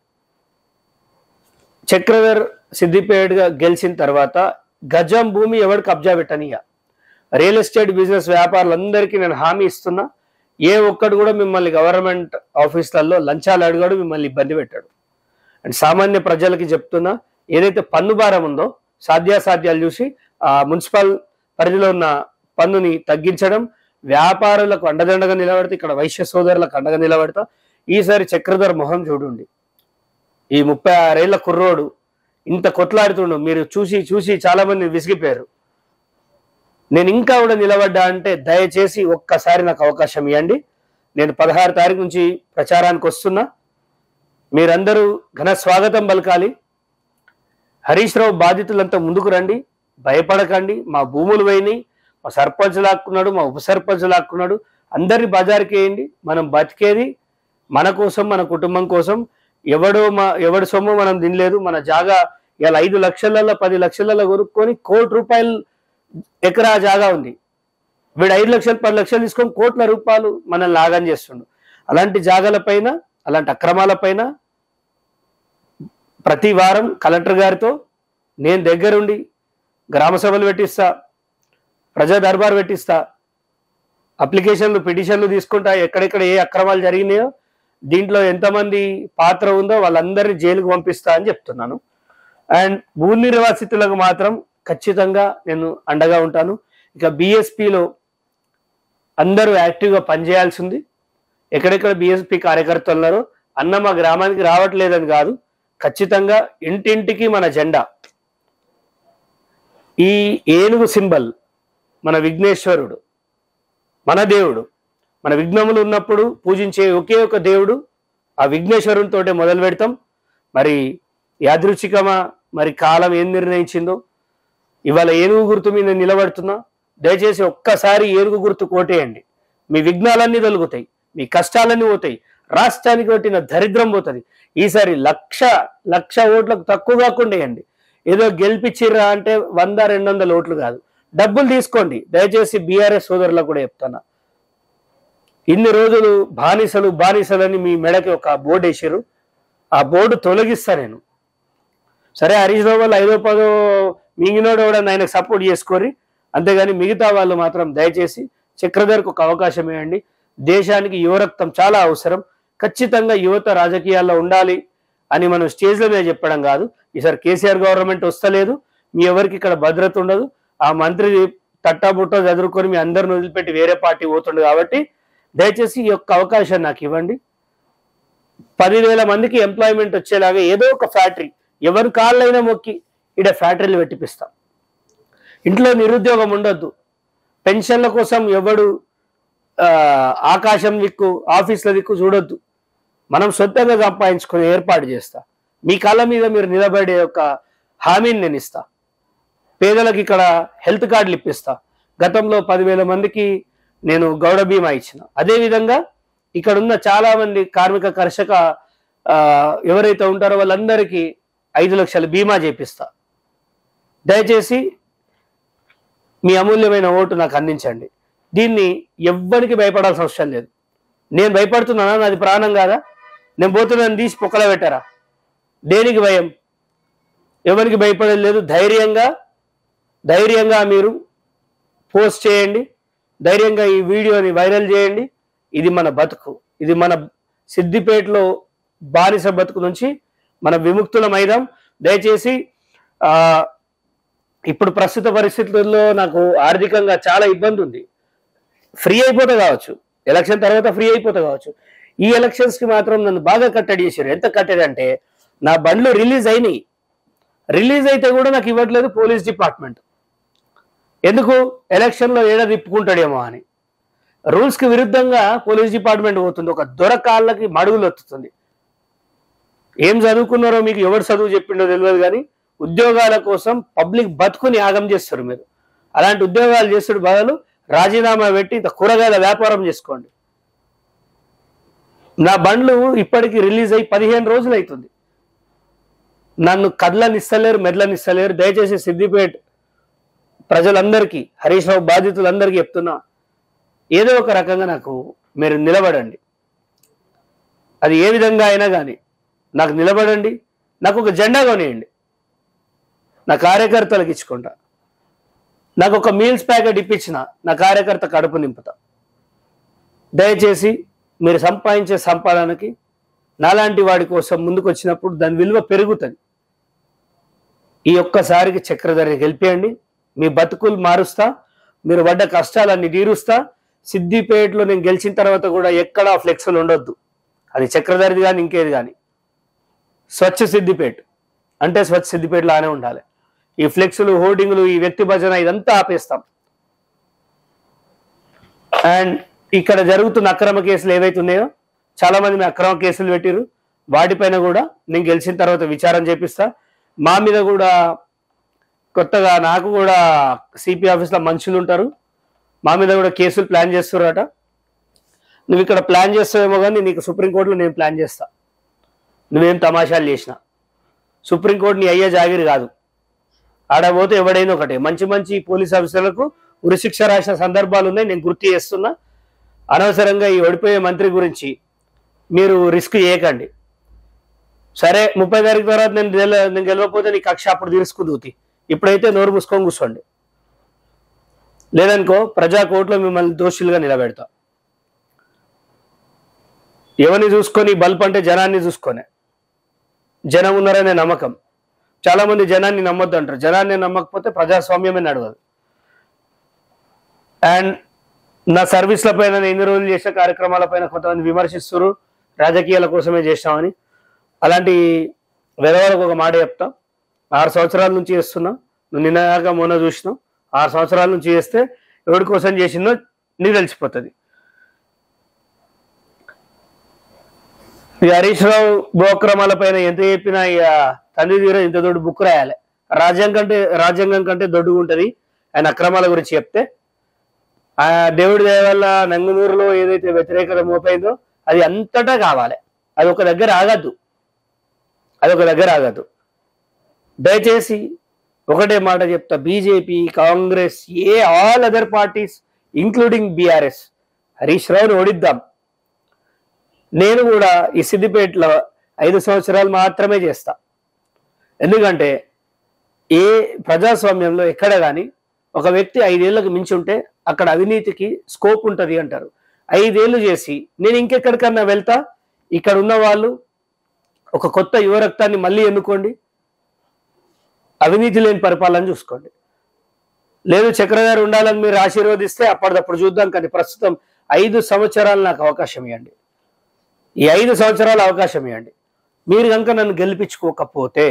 చక్రధర్ సిద్దిపేటగా గెలిచిన తర్వాత గజం భూమి ఎవరు కబ్జా పెట్టనియా రియల్ ఎస్టేట్ బిజినెస్ వ్యాపారులందరికీ నేను హామీ ఇస్తున్నా ఏ ఒక్కడు కూడా మిమ్మల్ని గవర్నమెంట్ ఆఫీసులలో లంచాలు అడిగాడు మిమ్మల్ని ఇబ్బంది పెట్టాడు అండ్ సామాన్య ప్రజలకి చెప్తున్నా ఏదైతే పన్ను భారం ఉందో సాధ్యాసాధ్యాలు చూసి ఆ మున్సిపల్ పరిధిలో ఉన్న పన్నుని తగ్గించడం వ్యాపారులకు అండదండగా నిలబడితే ఇక్కడ వైశ్య సోదరులకు అండగా నిలబడతా ఈసారి చక్రధర్ మొహం చూడండి ఈ ముప్పై ఆరేళ్ల కుర్రోడు ఇంత కొట్లాడుతుండు మీరు చూసి చూసి చాలా మంది విసిగిపోయారు నేను ఇంకా కూడా నిలబడ్డా అంటే దయచేసి ఒక్కసారి నాకు అవకాశం ఇవ్వండి నేను పదహారు తారీఖు నుంచి ప్రచారానికి వస్తున్నా మీరందరూ ఘన స్వాగతం పలకాలి హరీష్ రావు బాధితులంతా ముందుకు రండి భయపడకండి మా భూములు పోయినాయి మా సర్పంచ్ లాక్కున్నాడు మా ఉప సర్పంచ్ లాక్కున్నాడు అందరిని బజార్కి వేయండి మనం బతికేది మన కోసం మన కుటుంబం కోసం ఎవడో మా ఎవడి సొమ్ము మనం తినలేదు మన జాగా ఇలా ఐదు లక్షలలో పది లక్షలలో కొనుక్కొని కోటి రూపాయలు ఎకరా జాగా ఉంది వీడు ఐదు లక్షలు పది లక్షలు తీసుకొని కోట్ల రూపాయలు మనల్ని లాగం చేస్తుండు అలాంటి జాగాల పైన అలాంటి అక్రమాల పైన ప్రతి వారం కలెక్టర్ గారితో నేను దగ్గరుండి గ్రామ సభలు పెట్టిస్తా ప్రజా దర్బార్ పెట్టిస్తా అప్లికేషన్లు పిటిషన్లు తీసుకుంటా ఎక్కడెక్కడ ఏ అక్రమాలు జరిగినాయో దీంట్లో ఎంతమంది పాత్ర ఉందో వాళ్ళందరినీ జైలుకు పంపిస్తా అని చెప్తున్నాను అండ్ భూ నిర్వాసితులకు మాత్రం ఖచ్చితంగా నేను అండగా ఉంటాను ఇక బిఎస్పిలో అందరూ యాక్టివ్గా పనిచేయాల్సి ఉంది ఎక్కడెక్కడ బిఎస్పి కార్యకర్తలు ఉన్నారో అన్న మా గ్రామానికి రావట్లేదని కాదు ఖచ్చితంగా ఇంటింటికి మన జెండా ఈ ఏనుగు సింబల్ మన విఘ్నేశ్వరుడు మన దేవుడు మన విఘ్నములు ఉన్నప్పుడు పూజించే ఒకే ఒక దేవుడు ఆ విఘ్నేశ్వరునితోటే మొదలు పెడతాం మరి యాదృచ్ఛికమా మరి కాలం ఏం నిర్ణయించిందో ఇవాళ ఏనుగు గుర్తు మీద నిలబడుతున్నా దయచేసి ఒక్కసారి ఏనుగు గుర్తు కోటేయండి మీ విఘ్నాలన్నీ తొలుగుతాయి మీ కష్టాలన్నీ పోతాయి రాష్ట్రానికి పట్టిన దరిద్రం పోతుంది ఈసారి లక్ష లక్ష ఓట్లకు తక్కువ కాకుండా వేయండి ఏదో గెలిపించిర్రా అంటే వంద రెండు వందల ఓట్లు కాదు డబ్బులు తీసుకోండి దయచేసి బీఆర్ఎస్ సోదరులకు కూడా చెప్తాను ఇన్ని రోజులు బానిసలు బానిసలని మీ మెడకి ఒక బోర్డు వేసారు ఆ బోర్డు తొలగిస్తా నేను సరే హరీష్ రావు వాళ్ళు ఐదో పదో మింగినోడు కూడా ఆయనకు సపోర్ట్ చేసుకోరి అంతేగాని మిగతా వాళ్ళు మాత్రం దయచేసి చక్రధర్కు ఒక అవకాశం ఇవ్వండి దేశానికి యువరక్తం చాలా అవసరం ఖచ్చితంగా యువత రాజకీయాల్లో ఉండాలి అని మనం స్టేజ్ల మీద చెప్పడం కాదు ఈసారి కేసీఆర్ గవర్నమెంట్ వస్తలేదు మీ ఎవరికి ఇక్కడ భద్రత ఉండదు ఆ మంత్రి తట్టాబుట్ట చదువుకొని మీ అందరిని వదిలిపెట్టి వేరే పార్టీ పోతుండు కాబట్టి దయచేసి ఈ యొక్క అవకాశం నాకు ఇవ్వండి పదివేల మందికి ఎంప్లాయ్మెంట్ వచ్చేలాగా ఏదో ఒక ఫ్యాక్టరీ ఎవరి కాళ్ళైనా మొక్కి ఈడ ఫ్యాక్టరీలు పెట్టిపిస్తాం ఇంట్లో నిరుద్యోగం ఉండొద్దు పెన్షన్ల కోసం ఎవడు ఆ, ఆకాశం దిక్కు ఆఫీసుల దిక్కు చూడొద్దు మనం సొంతంగా సంపాదించుకొని ఏర్పాటు చేస్తా మీ కాళ్ళ మీద మీరు నిలబడే ఒక హామీని నేను ఇస్తా పేదలకు ఇక్కడ హెల్త్ కార్డులు ఇప్పిస్తా గతంలో పదివేల మందికి నేను గౌడ బీమా ఇచ్చిన అదేవిధంగా ఇక్కడ ఉన్న చాలా మంది కార్మిక కర్షక ఆ, ఎవరైతే ఉంటారో వాళ్ళందరికీ ఐదు లక్షల బీమా చేపిస్తా దయచేసి మీ అమూల్యమైన ఓటు నాకు అందించండి దీన్ని ఎవ్వరికి భయపడాల్సిన అవసరం లేదు నేను భయపడుతున్నానా నాది ప్రాణం కాదా నేను పోతున్నాను తీసి పొక్కల పెట్టారా దేనికి భయం ఎవరికి భయపడేది లేదు ధైర్యంగా ధైర్యంగా మీరు పోస్ట్ చేయండి ధైర్యంగా ఈ వీడియోని వైరల్ చేయండి ఇది మన బతుకు ఇది మన సిద్దిపేటలో బానిస బతుకు నుంచి మన విముక్తులమైదాం దయచేసి ఆ ఇప్పుడు ప్రస్తుత పరిస్థితుల్లో నాకు ఆర్థికంగా చాలా ఇబ్బంది ఉంది ఫ్రీ అయిపోతే కావచ్చు ఎలక్షన్ తర్వాత ఫ్రీ అయిపోతే కావచ్చు ఈ ఎలక్షన్స్ కి మాత్రం నన్ను బాగా కట్టడి చేశారు ఎంత కట్టడి అంటే నా బండ్లు రిలీజ్ అయినాయి రిలీజ్ అయితే కూడా నాకు ఇవ్వట్లేదు పోలీస్ డిపార్ట్మెంట్ ఎందుకు ఎలక్షన్లో ఏడా తిప్పుకుంటాడేమో అని రూల్స్ కి విరుద్ధంగా పోలీస్ డిపార్ట్మెంట్ పోతుంది ఒక దొరకాళ్ళకి మడుగులు వస్తుంది ఏం చదువుకున్నారో మీకు ఎవరు చదువు చెప్పిండో తెలియదు కానీ ఉద్యోగాల కోసం పబ్లిక్ బతుకుని ఆగం చేస్తారు మీరు అలాంటి ఉద్యోగాలు చేస్తుడు బదులు రాజీనామా పెట్టి ఇంత కూరగాయల వ్యాపారం చేసుకోండి నా బండ్లు ఇప్పటికి రిలీజ్ అయ్యి పదిహేను రోజులు అవుతుంది నన్ను కదలనిస్తలేరు మెదలనిస్తలేరు దయచేసి సిద్దిపేట ప్రజలందరికీ హరీష్ రావు బాధితులందరికీ చెప్తున్నా ఏదో ఒక రకంగా నాకు మీరు నిలబడండి అది ఏ విధంగా అయినా కానీ నాకు నిలబడండి నాకు ఒక జెండా కొనియండి నా కార్యకర్తలకు ఇచ్చుకుంటా నాకు ఒక మీల్స్ ప్యాకెట్ ఇప్పించిన నా కార్యకర్త కడుపు నింపుతా దయచేసి మీరు సంపాదించే సంపాదనకి నాలాంటి వాడి కోసం ముందుకు వచ్చినప్పుడు దాని విలువ పెరుగుతుంది ఈ ఒక్కసారికి చక్రధరని గెలిపేయండి మీ బతుకులు మారుస్తా మీరు పడ్డ కష్టాలన్నీ తీరుస్తా సిద్దిపేటలో నేను గెలిచిన తర్వాత కూడా ఎక్కడా ఫ్లెక్స్లు ఉండొద్దు అది చక్రధరిది కానీ ఇంకేది కానీ స్వచ్ఛ సిద్దిపేట అంటే స్వచ్ఛ సిద్దిపేట లానే ఉండాలి ఈ ఫ్లెక్స్లు హోర్డింగ్లు ఈ వ్యక్తి భజన ఇదంతా ఆపేస్తాం అండ్ ఇక్కడ జరుగుతున్న అక్రమ కేసులు ఏవైతే ఉన్నాయో చాలా మంది మీ అక్రమ కేసులు పెట్టిరు వాటిపైన కూడా నేను గెలిచిన తర్వాత విచారం చేపిస్తా మా మీద కూడా కొత్తగా నాకు కూడా సిపి ఆఫీస్లో మనుషులు ఉంటారు మా మీద కూడా కేసులు ప్లాన్ చేస్తున్నారట నువ్వు ఇక్కడ ప్లాన్ చేస్తావేమో కానీ నీకు సుప్రీంకోర్టులో నేను ప్లాన్ చేస్తా నువ్వేం తమాషాలు చేసినా సుప్రీంకోర్టు నీ అయ్యే జాగిరి కాదు ఆడ పోతే ఎవడైనా ఒకటే మంచి మంచి పోలీస్ ఆఫీసర్లకు ఉరిశిక్ష రాసిన సందర్భాలు ఉన్నాయి నేను గుర్తు చేస్తున్నా అనవసరంగా ఈ ఓడిపోయే మంత్రి గురించి మీరు రిస్క్ చేయకండి సరే ముప్పై తారీఖు తర్వాత నేను గెల- నేను గెలవకపోతే నీ కక్ష అప్పుడు తీసుకుందూతి ఇప్పుడైతే నోరు మూసుకొని కూర్చోండి లేదనుకో ప్రజా కోర్టులో మిమ్మల్ని దోషులుగా నిలబెడతా ఎవరిని చూసుకొని బల్బ్ అంటే జనాన్ని చూసుకొని జనం ఉన్నారనే నమ్మకం చాలా మంది జనాన్ని నమ్మొద్దు అంటారు జనాన్ని నమ్మకపోతే ప్రజాస్వామ్యమే నడవదు అండ్ నా సర్వీస్ల పైన నేను ఎన్ని రోజులు చేసిన కార్యక్రమాల పైన కొంతమంది విమర్శిస్తారు రాజకీయాల కోసమే చేసినామని అలాంటి వెదవాళ్ళకు ఒక మాట చెప్తా ఆరు సంవత్సరాల నుంచి చేస్తున్నా నువ్వు నిన్నగా మొన్న చూసినావు ఆరు సంవత్సరాల నుంచి చేస్తే ఎవరి కోసం చేసిందో నీకు తెలిసిపోతుంది ఈ హరీష్ రావు గోక్రమాల పైన ఎంత చెప్పినా ఇక తండ్రి తీర ఇంత దొడ్డు బుక్ రాయాలి రాజ్యాంగం కంటే రాజ్యాంగం కంటే దొడ్డుగా ఉంటది ఆయన అక్రమాల గురించి చెప్తే ఆ దేవుడి దయ వల్ల నంగునూరులో ఏదైతే వ్యతిరేకత మోపైందో అది అంతటా కావాలి అది ఒక దగ్గర ఆగద్దు అది ఒక దగ్గర ఆగద్దు దయచేసి ఒకటే మాట చెప్తా బీజేపీ కాంగ్రెస్ ఏ all other parties including BRS Harish రావుని ఓడిద్దాం నేను కూడా ఈ సిద్దిపేటలో ఐదు సంవత్సరాలు మాత్రమే చేస్తా ఎందుకంటే ఏ ప్రజాస్వామ్యంలో ఎక్కడ కానీ ఒక వ్యక్తి ఐదేళ్లకు మించి ఉంటే అక్కడ అవినీతికి స్కోప్ ఉంటుంది అంటారు ఐదేళ్లు చేసి నేను ఇంకెక్కడికన్నా వెళ్తా ఇక్కడ ఉన్న వాళ్ళు ఒక కొత్త యువ రక్తాన్ని మళ్ళీ ఎన్నుకోండి అవినీతి లేని పరిపాలన చూసుకోండి లేదు చక్రధారి ఉండాలని మీరు ఆశీర్వదిస్తే అప్పటిదప్పుడు చూద్దాం కానీ ప్రస్తుతం ఐదు సంవత్సరాలు నాకు అవకాశం ఇవ్వండి ఈ ఐదు సంవత్సరాల అవకాశం ఇవ్వండి మీరు కనుక నన్ను గెలిపించుకోకపోతే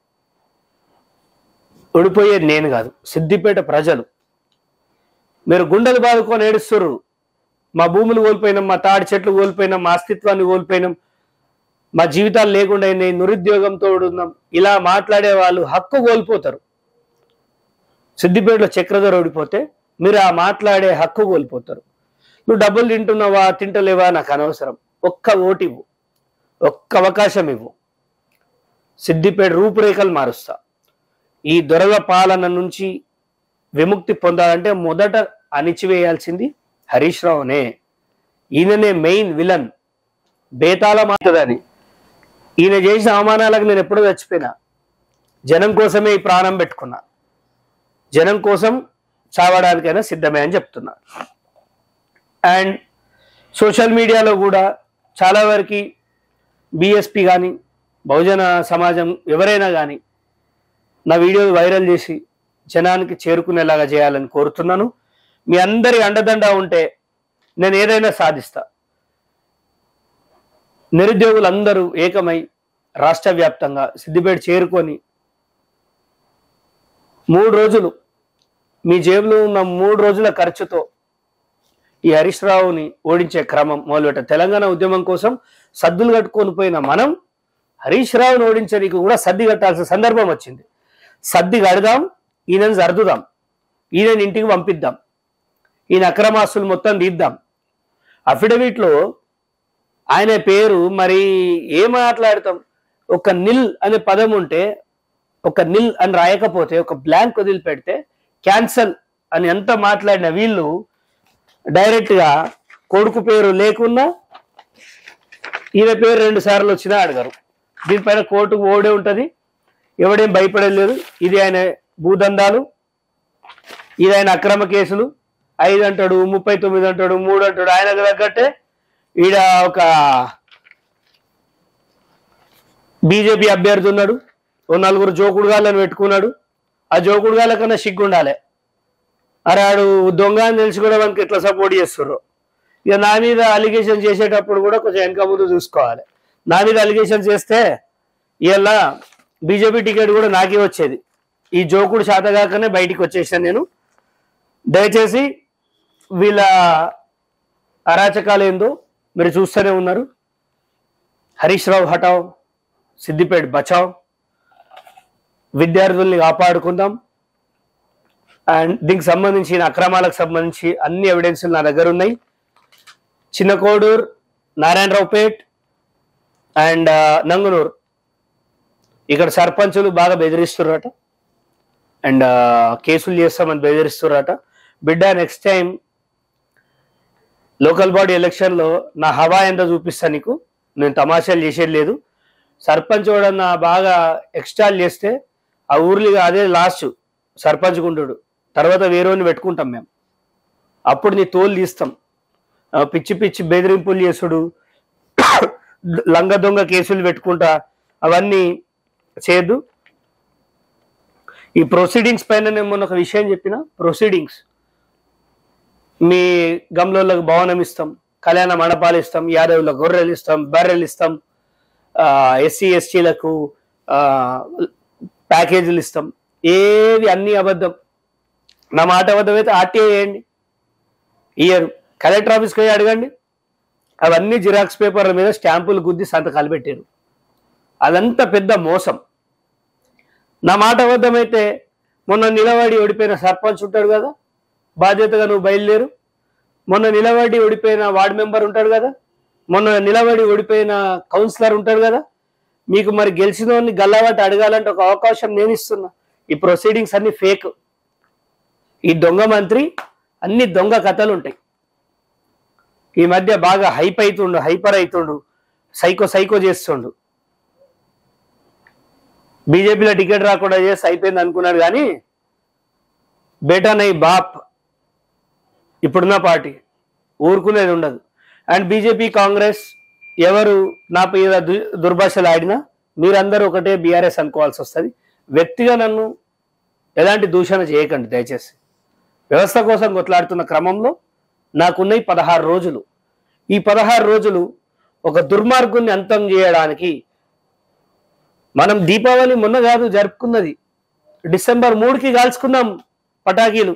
ఓడిపోయేది నేను కాదు సిద్దిపేట ప్రజలు మీరు గుండెలు బాదుకొని ఏడుస్తుర్రు మా భూములు కోల్పోయినాం మా తాడి చెట్లు కోల్పోయినాం మా అస్తిత్వాన్ని కోల్పోయినాం మా జీవితాలు లేకుండా అయినాయి నిరుద్యోగంతో ఉన్నాం ఇలా మాట్లాడే వాళ్ళు హక్కు కోల్పోతారు సిద్దిపేటలో చక్రధర ఓడిపోతే మీరు ఆ మాట్లాడే హక్కు కోల్పోతారు నువ్వు డబ్బులు తింటున్నావా తింటలేవా నాకు అనవసరం ఒక్క ఓటు ఇవ్వు ఒక్క అవకాశం ఇవ్వు సిద్దిపేట రూపురేఖలు మారుస్తా ఈ దొరల పాలన నుంచి విముక్తి పొందాలంటే మొదట అణిచివేయాల్సింది హరీష్ రావునే ఈయననే మెయిన్ విలన్ బేతాళ మాతదని ఈయన చేసిన అవమానాలకు నేను ఎప్పుడో చచ్చిపోయినా జనం కోసమే ఈ ప్రాణం పెట్టుకున్నా జనం కోసం చావడానికైనా సిద్ధమే అని చెప్తున్నా అండ్ సోషల్ మీడియాలో కూడా చాలా వరకు బీఎస్పీ కానీ బహుజన సమాజం ఎవరైనా కానీ నా వీడియో వైరల్ చేసి జనానికి చేరుకునేలాగా చేయాలని కోరుతున్నాను మీ అందరి అండదండ ఉంటే నేను ఏదైనా సాధిస్తా నిరుద్యోగులందరూ ఏకమై రాష్ట్ర వ్యాప్తంగా సిద్దిపేట చేరుకొని మూడు రోజులు మీ జేబులో ఉన్న మూడు రోజుల ఖర్చుతో ఈ హరీష్ రావుని ఓడించే క్రమం మొదలుపెట్ట తెలంగాణ ఉద్యమం కోసం సద్దులు కట్టుకొని పోయిన మనం హరీష్ రావుని ఓడించడానికి కూడా సర్ది కట్టాల్సిన సందర్భం వచ్చింది సర్ది కడదాం ఈయనని సర్దుదాం ఈయనని ఇంటికి పంపిద్దాం ఈయన అక్రమాస్తులు మొత్తం తీద్దాం అఫిడవిట్లో ఆయన పేరు మరి ఏం మాట్లాడతాం ఒక నిల్ అనే పదం ఉంటే ఒక నిల్ అని రాయకపోతే ఒక బ్లాంక్ వదిలిపెడితే క్యాన్సల్ అని ఎంత మాట్లాడిన వీళ్ళు డైరెక్ట్ గా కొడుకు పేరు లేకున్నా ఈయన పేరు రెండు సార్లు వచ్చినా అడగరు దీనిపైన కోర్టుకు ఓడే ఉంటది ఎవడేం భయపడలేదు ఇది ఆయన భూదందాలు ఇది ఆయన అక్రమ కేసులు ఐదు అంటాడు ముప్పై తొమ్మిది అంటాడు మూడు అంటాడు ఆయనకు తగ్గట్టే ఈడ ఒక బీజేపీ అభ్యర్థి ఉన్నాడు ఓ నలుగురు జోకుడుగాళ్ళని పెట్టుకున్నాడు ఆ జోకుడుగాళ్ళ కన్నా సిగ్గుండాలి అరే ఆడు దొంగ అని తెలిసి కూడా మనకి ఎట్లా సపోర్ట్ చేస్తుర్రు ఇక నా మీద అలిగేషన్ చేసేటప్పుడు కూడా కొంచెం వెనక ముందు చూసుకోవాలి నా మీద అలిగేషన్ చేస్తే ఇలా బీజేపీ టికెట్ కూడా నాకే వచ్చేది ఈ జోకుడు శాతగాకనే బయటికి వచ్చేసాను నేను దయచేసి వీళ్ళ అరాచకాలు ఏందో మీరు చూస్తూనే ఉన్నారు హరీష్ రావు హటావ్ సిద్దిపేట బచావ్ విద్యార్థుల్ని కాపాడుకుందాం అండ్ దీనికి సంబంధించిన అక్రమాలకు సంబంధించి అన్ని ఎవిడెన్స్లు నా దగ్గర ఉన్నాయి చిన్న కోడూర్ నారాయణరావుపేట్ అండ్ నంగునూరు ఇక్కడ సర్పంచులు బాగా బెదిరిస్తున్నారట అండ్ కేసులు చేస్తామని బెదిరిస్తున్నారట బిడ్డ నెక్స్ట్ టైం లోకల్ బాడీ ఎలక్షన్లో నా హవా ఎంత చూపిస్తా నీకు నేను తమాషాలు చేసేది లేదు సర్పంచ్ వాడన్నా బాగా ఎక్స్ట్రాల్ చేస్తే ఆ ఊర్లో అదే లాస్ట్ సర్పంచ్ గుండు తర్వాత వేరేని పెట్టుకుంటాం మేము అప్పుడు నీ తోలు తీస్తాం ఆ, పిచ్చి పిచ్చి బెదిరింపులు చేసుడు లంగ దొంగ కేసులు పెట్టుకుంటా అవన్నీ చేయొద్దు ఈ ప్రొసీడింగ్స్ పైన నేను మొన్న ఒక విషయం చెప్పిన ప్రొసీడింగ్స్ మీ గమ్లోళ్ళకు భవనం ఇస్తాం కళ్యాణ మండపాలు ఇస్తాం యాదవులకు గొర్రెలు ఇస్తాం బర్రెలు ఇస్తాం ఎస్సీ ఎస్టీలకు ప్యాకేజీలు ఇస్తాం ఏవి అన్ని అబద్ధం నా మాట అబద్ధం అయితే ఆర్టీఐ వేయండి ఇయ్యరు కలెక్టర్ ఆఫీస్కి పోయి అడగండి అవన్నీ జిరాక్స్ పేపర్ల మీద స్టాంపులు గుద్ది సంతకాలు పెట్టారు అదంతా పెద్ద మోసం నా మాట అబద్ధమైతే మొన్న నిలబడి ఓడిపోయిన సర్పంచ్ ఉంటాడు కదా బాధ్యతగా నువ్వు బయలుదేరు మొన్న నిలబడి ఓడిపోయిన వార్డు మెంబర్ ఉంటాడు కదా మొన్న నిలబడి ఓడిపోయిన కౌన్సిలర్ ఉంటాడు కదా మీకు మరి గెలిచిన వాడిని గల్లవాటి అడగాలంటే ఒక అవకాశం నేను ఇస్తున్నా ఈ ప్రొసీడింగ్స్ అన్ని ఫేక్ ఈ దొంగ మంత్రి అన్ని దొంగ కథలు ఉంటాయి ఈ మధ్య బాగా హైప్ అవుతుండు హైపర్ అవుతుండు సైకో సైకో చేస్తుండు బీజేపీలో టికెట్ రాకుండా చేసి అయిపోయింది అనుకున్నాడు కానీ బేటా నై బాప్ ఇప్పుడున్న పార్టీ ఊరుకునేది ఉండదు అండ్ బీజేపీ కాంగ్రెస్ ఎవరు నా మీద దు- దుర్భాషలు ఆడినా మీరందరూ ఒకటే బీఆర్ఎస్ అనుకోవాల్సి వస్తుంది వ్యక్తిగా నన్ను ఎలాంటి దూషణ చేయకండి దయచేసి వ్యవస్థ కోసం కొట్లాడుతున్న క్రమంలో నాకున్నవి పదహారు రోజులు ఈ పదహారు రోజులు ఒక దుర్మార్గుల్ని అంతం చేయడానికి మనం దీపావళి మొన్న కాదు జరుపుకున్నది డిసెంబర్ మూడుకి కాల్చుకున్నాం పటాకీలు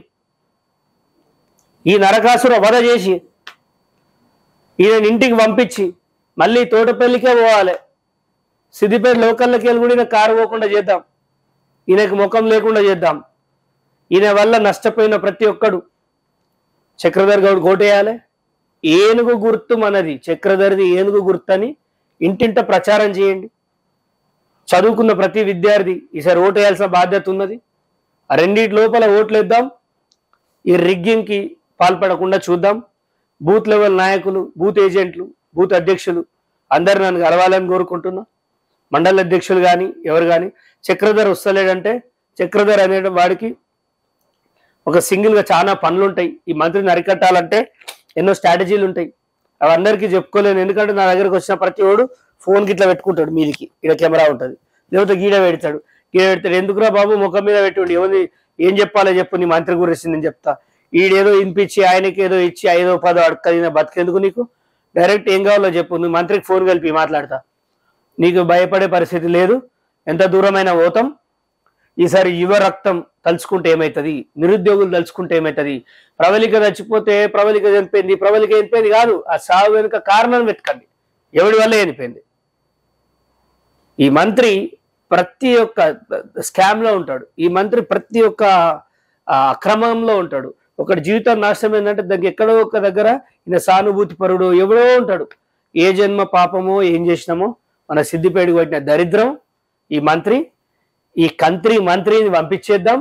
ఈ నరకాసుర వధ చేసి ఈయన ఇంటికి పంపించి మళ్ళీ తోటపల్లికే పోవాలి సిద్దిపేట లోకల్లోకి వెళ్ళి కూడా ఈయన కారు పోకుండా చేద్దాం ఈయనకి ముఖం లేకుండా చేద్దాం ఈయన వల్ల నష్టపోయిన ప్రతి ఒక్కడు చక్రధర్ గౌడ్ కోటేయాలి ఏనుగు గుర్తు మనది చక్రధర్ది ఏనుగు గుర్తు అని ఇంటింట ప్రచారం చేయండి చదువుకున్న ప్రతి విద్యార్థి ఈసారి ఓటేయాల్సిన బాధ్యత ఉన్నది ఆ రెండింటి లోపల ఓట్లు వేద్దాం ఈ రిగ్గింగ్కి పాల్పడకుండా చూద్దాం బూత్ లెవెల్ నాయకులు బూత్ ఏజెంట్లు బూత్ అధ్యక్షులు అందరు నన్ను కలవాలని కోరుకుంటున్నా మండల అధ్యక్షులు కానీ ఎవరు కానీ చక్రధర్ వస్తలేడంటే చక్రధర్ అనే వాడికి ఒక సింగిల్ గా చాలా పనులు ఉంటాయి ఈ మంత్రిని అరికట్టాలంటే ఎన్నో స్ట్రాటజీలు ఉంటాయి అవి అందరికీ చెప్పుకోలేను ఎందుకంటే నా దగ్గరకు వచ్చిన ప్రతి వాడు ఫోన్కి ఇట్లా పెట్టుకుంటాడు మీదికి ఇక్కడ కెమెరా ఉంటుంది లేకపోతే గీడ పెడతాడు గీడ పెడతాడు ఎందుకురా బాబు ముఖం మీద పెట్టుండి ఎవరి ఏం చెప్పాలో చెప్పు నీ మంత్రి గురించి నేను చెప్తా ఈడేదో వినిపించి ఆయనకి ఏదో ఇచ్చి ఐదో పదో అడకదిన బతికేందుకు నీకు డైరెక్ట్ ఏం కావాలో చెప్పు నువ్వు మంత్రికి ఫోన్ కలిపి మాట్లాడతా నీకు భయపడే పరిస్థితి లేదు ఎంత దూరమైన పోతాం ఈసారి యువ రక్తం తలుచుకుంటే ఏమవుతుంది నిరుద్యోగులు తలుచుకుంటే ఏమవుతుంది ప్రవళిక చచ్చిపోతే ప్రవళిక చనిపోయింది ప్రవళిక చనిపోయింది కాదు ఆ సాగు వెనుక కారణం వెతకండి ఎవడి వల్ల చనిపోయింది ఈ మంత్రి ప్రతి ఒక్క స్కామ్ లో ఉంటాడు ఈ మంత్రి ప్రతి ఒక్క ఆ, అక్రమంలో ఉంటాడు ఒకటి జీవితం నాశనం ఏంటంటే దానికి ఎక్కడో ఒక దగ్గర ఈయన సానుభూతి పరుడు ఎవడో ఉంటాడు ఏ జన్మ పాపమో ఏం చేసినామో మన సిద్దిపేటకు పట్టిన దరిద్రం ఈ మంత్రి ఈ కంత్రి మంత్రిని పంపించేద్దాం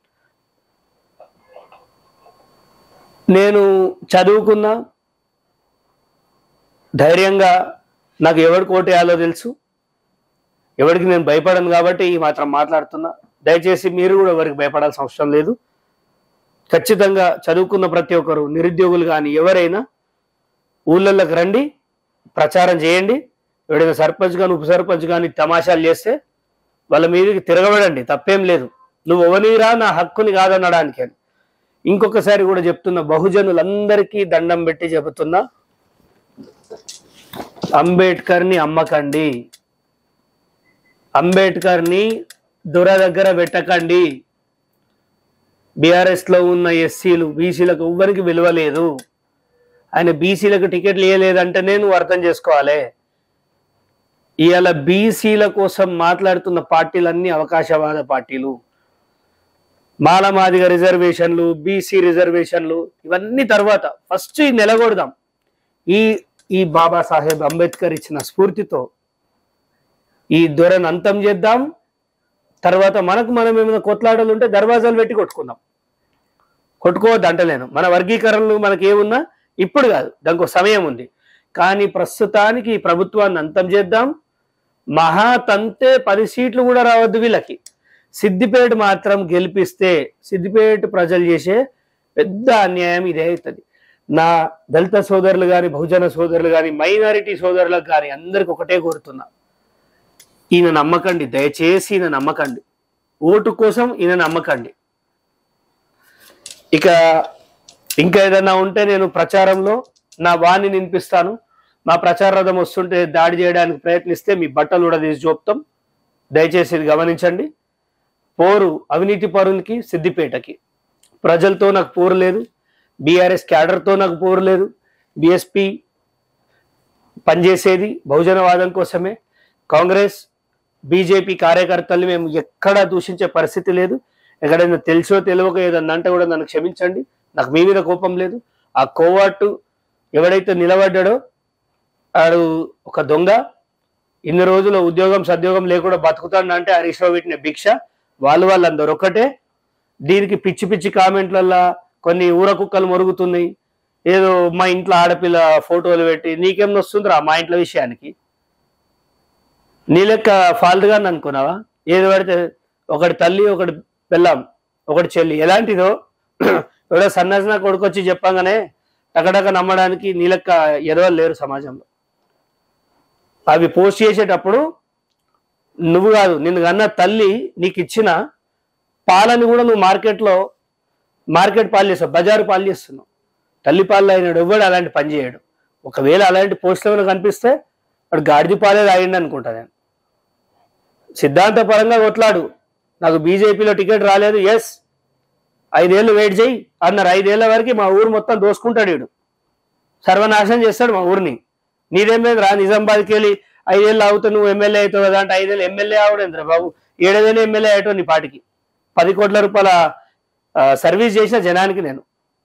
నేను చదువుకున్నా ధైర్యంగా నాకు ఎవరికి ఓటేయాలో తెలుసు ఎవరికి నేను భయపడను కాబట్టి ఈ మాత్రం మాట్లాడుతున్నా దయచేసి మీరు కూడా ఎవరికి భయపడాల్సిన అవసరం లేదు ఖచ్చితంగా చదువుకున్న ప్రతి ఒక్కరు నిరుద్యోగులు కానీ ఎవరైనా ఊళ్ళల్లోకి రండి ప్రచారం చేయండి ఎవడైనా సర్పంచ్ కానీ ఉప సర్పంచ్ కానీ తమాషాలు చేస్తే వాళ్ళ మీదకి తిరగబడండి తప్పేం లేదు నువ్వు ఎవనిరా నా హక్కుని కాదనడానికి అని ఇంకొకసారి కూడా చెప్తున్నా బహుజనులందరికీ దండం పెట్టి చెబుతున్నా అంబేద్కర్ని అమ్మకండి అంబేద్కర్ని దొర దగ్గర పెట్టకండి బీఆర్ఎస్ లో ఉన్న ఎస్సీలు బీసీలకు ఎవ్వరికి విలువ లేదు ఆయన బీసీలకు టికెట్లు ఇవ్వలేదంటే నేను అర్థం చేసుకోవాలి ఇవాళ బీసీల కోసం మాట్లాడుతున్న పార్టీలన్నీ అవకాశవాద పార్టీలు మాలమాదిగ రిజర్వేషన్లు బీసీ రిజర్వేషన్లు ఇవన్నీ తర్వాత ఫస్ట్ ఈ నిలగొడదాం ఈ ఈ బాబాసాహెబ్ అంబేద్కర్ ఇచ్చిన స్ఫూర్తితో ఈ దొరను అంతం చేద్దాం తర్వాత మనకు మనం ఏమైనా కొట్లాటలు ఉంటే దర్వాజాలు పెట్టి కొట్టుకుందాం కొట్టుకోవద్దు అంటలేను మన వర్గీకరణలు మనకి ఏమున్నా ఇప్పుడు కాదు దానికి ఒక సమయం ఉంది కానీ ప్రస్తుతానికి ఈ ప్రభుత్వాన్ని అంతం చేద్దాం మహా తంతే పది సీట్లు కూడా రావద్దు వీళ్ళకి సిద్దిపేట మాత్రం గెలిపిస్తే సిద్దిపేట ప్రజలు చేసే పెద్ద అన్యాయం ఇదే అవుతుంది నా దళిత సోదరులు కానీ బహుజన సోదరులు కానీ మైనారిటీ సోదరులకు కానీ అందరికి ఒకటే కోరుతున్నా ఈయన నమ్మకండి దయచేసి ఈయన నమ్మకండి ఓటు కోసం ఈయన నమ్మకండి ఇక ఇంకా ఏదైనా ఉంటే నేను ప్రచారంలో నా వాణి వినిపిస్తాను మా ప్రచార రథం వస్తుంటే దాడి చేయడానికి ప్రయత్నిస్తే మీ బట్టలు కూడా తీసి చూపుతాం దయచేసి ఇది గమనించండి పోరు అవినీతి పరునికి సిద్దిపేటకి ప్రజలతో నాకు పోరు లేదు బీఆర్ఎస్ క్యాడర్తో నాకు పోరు లేదు బిఎస్పి పనిచేసేది బహుజనవాదం కోసమే కాంగ్రెస్ బీజేపీ కార్యకర్తల్ని మేము ఎక్కడా దూషించే పరిస్థితి లేదు ఎక్కడైనా తెలుసో తెలియక ఏదన్నా అంటే కూడా నన్ను క్షమించండి నాకు మీ మీద కోపం లేదు ఆ కోవాటు ఎవడైతే నిలబడ్డాడో ఆడు ఒక దొంగ ఇన్ని రోజులు ఉద్యోగం సద్యోగం లేకుండా బతుకుతాడు అంటే హరీష్ రావు పెట్టిన భిక్ష వాళ్ళు వాళ్ళందరూ ఒకటే దీనికి పిచ్చి పిచ్చి కామెంట్లల్లా కొన్ని ఊర కుక్కలు మొరుగుతున్నాయి ఏదో మా ఇంట్లో ఆడపిల్ల ఫోటోలు పెట్టి నీకేం వస్తుందిరా మా ఇంట్లో విషయానికి నీ లెక్క ఫాల్ట్గా అనుకున్నావా ఏది పడితే ఒకటి తల్లి ఒకటి బెల్లం ఒకటి చెల్లి ఎలాంటిదో ఎవడో సన్నాసిన కొడుకొచ్చి చెప్పంగానే టకటక నమ్మడానికి నీ లెక్క ఎదవలు లేరు సమాజంలో అవి పోస్ట్ చేసేటప్పుడు నువ్వు కాదు నిన్ను కన్న తల్లి నీకు ఇచ్చిన పాలని కూడా నువ్వు మార్కెట్లో మార్కెట్ పాలు చేస్తావు బజారు పాలు చేస్తున్నావు తల్లి పాలు అయినాడు ఎవ్వడు అలాంటి పని చేయడు ఒకవేళ అలాంటి పోస్టులు ఏమైనా కనిపిస్తే వాడు గాడిది పాలే తాగిండి అనుకుంటా నేను సిద్ధాంతపరంగా కొట్లాడు నాకు బీజేపీలో టికెట్ రాలేదు ఎస్ ఐదేళ్ళు వెయిట్ చేయి అన్నారు ఐదేళ్ల వరకు మా ఊరు మొత్తం దోసుకుంటాడు వీడు సర్వనాశనం చేస్తాడు మా ఊరిని నీదేం లేదు రా నిజామాబాద్కి వెళ్ళి ఐదేళ్ళు అవుతావు నువ్వు ఎమ్మెల్యే అవుతావు కదా అంటే ఐదేళ్ళు ఎమ్మెల్యే అవడేంద్ర బాబు ఏడేదైనా ఎమ్మెల్యే అయ్యటం నీ పాటికి పది కోట్ల రూపాయల ఆ, సర్వీస్ చేసిన జనానికి నేను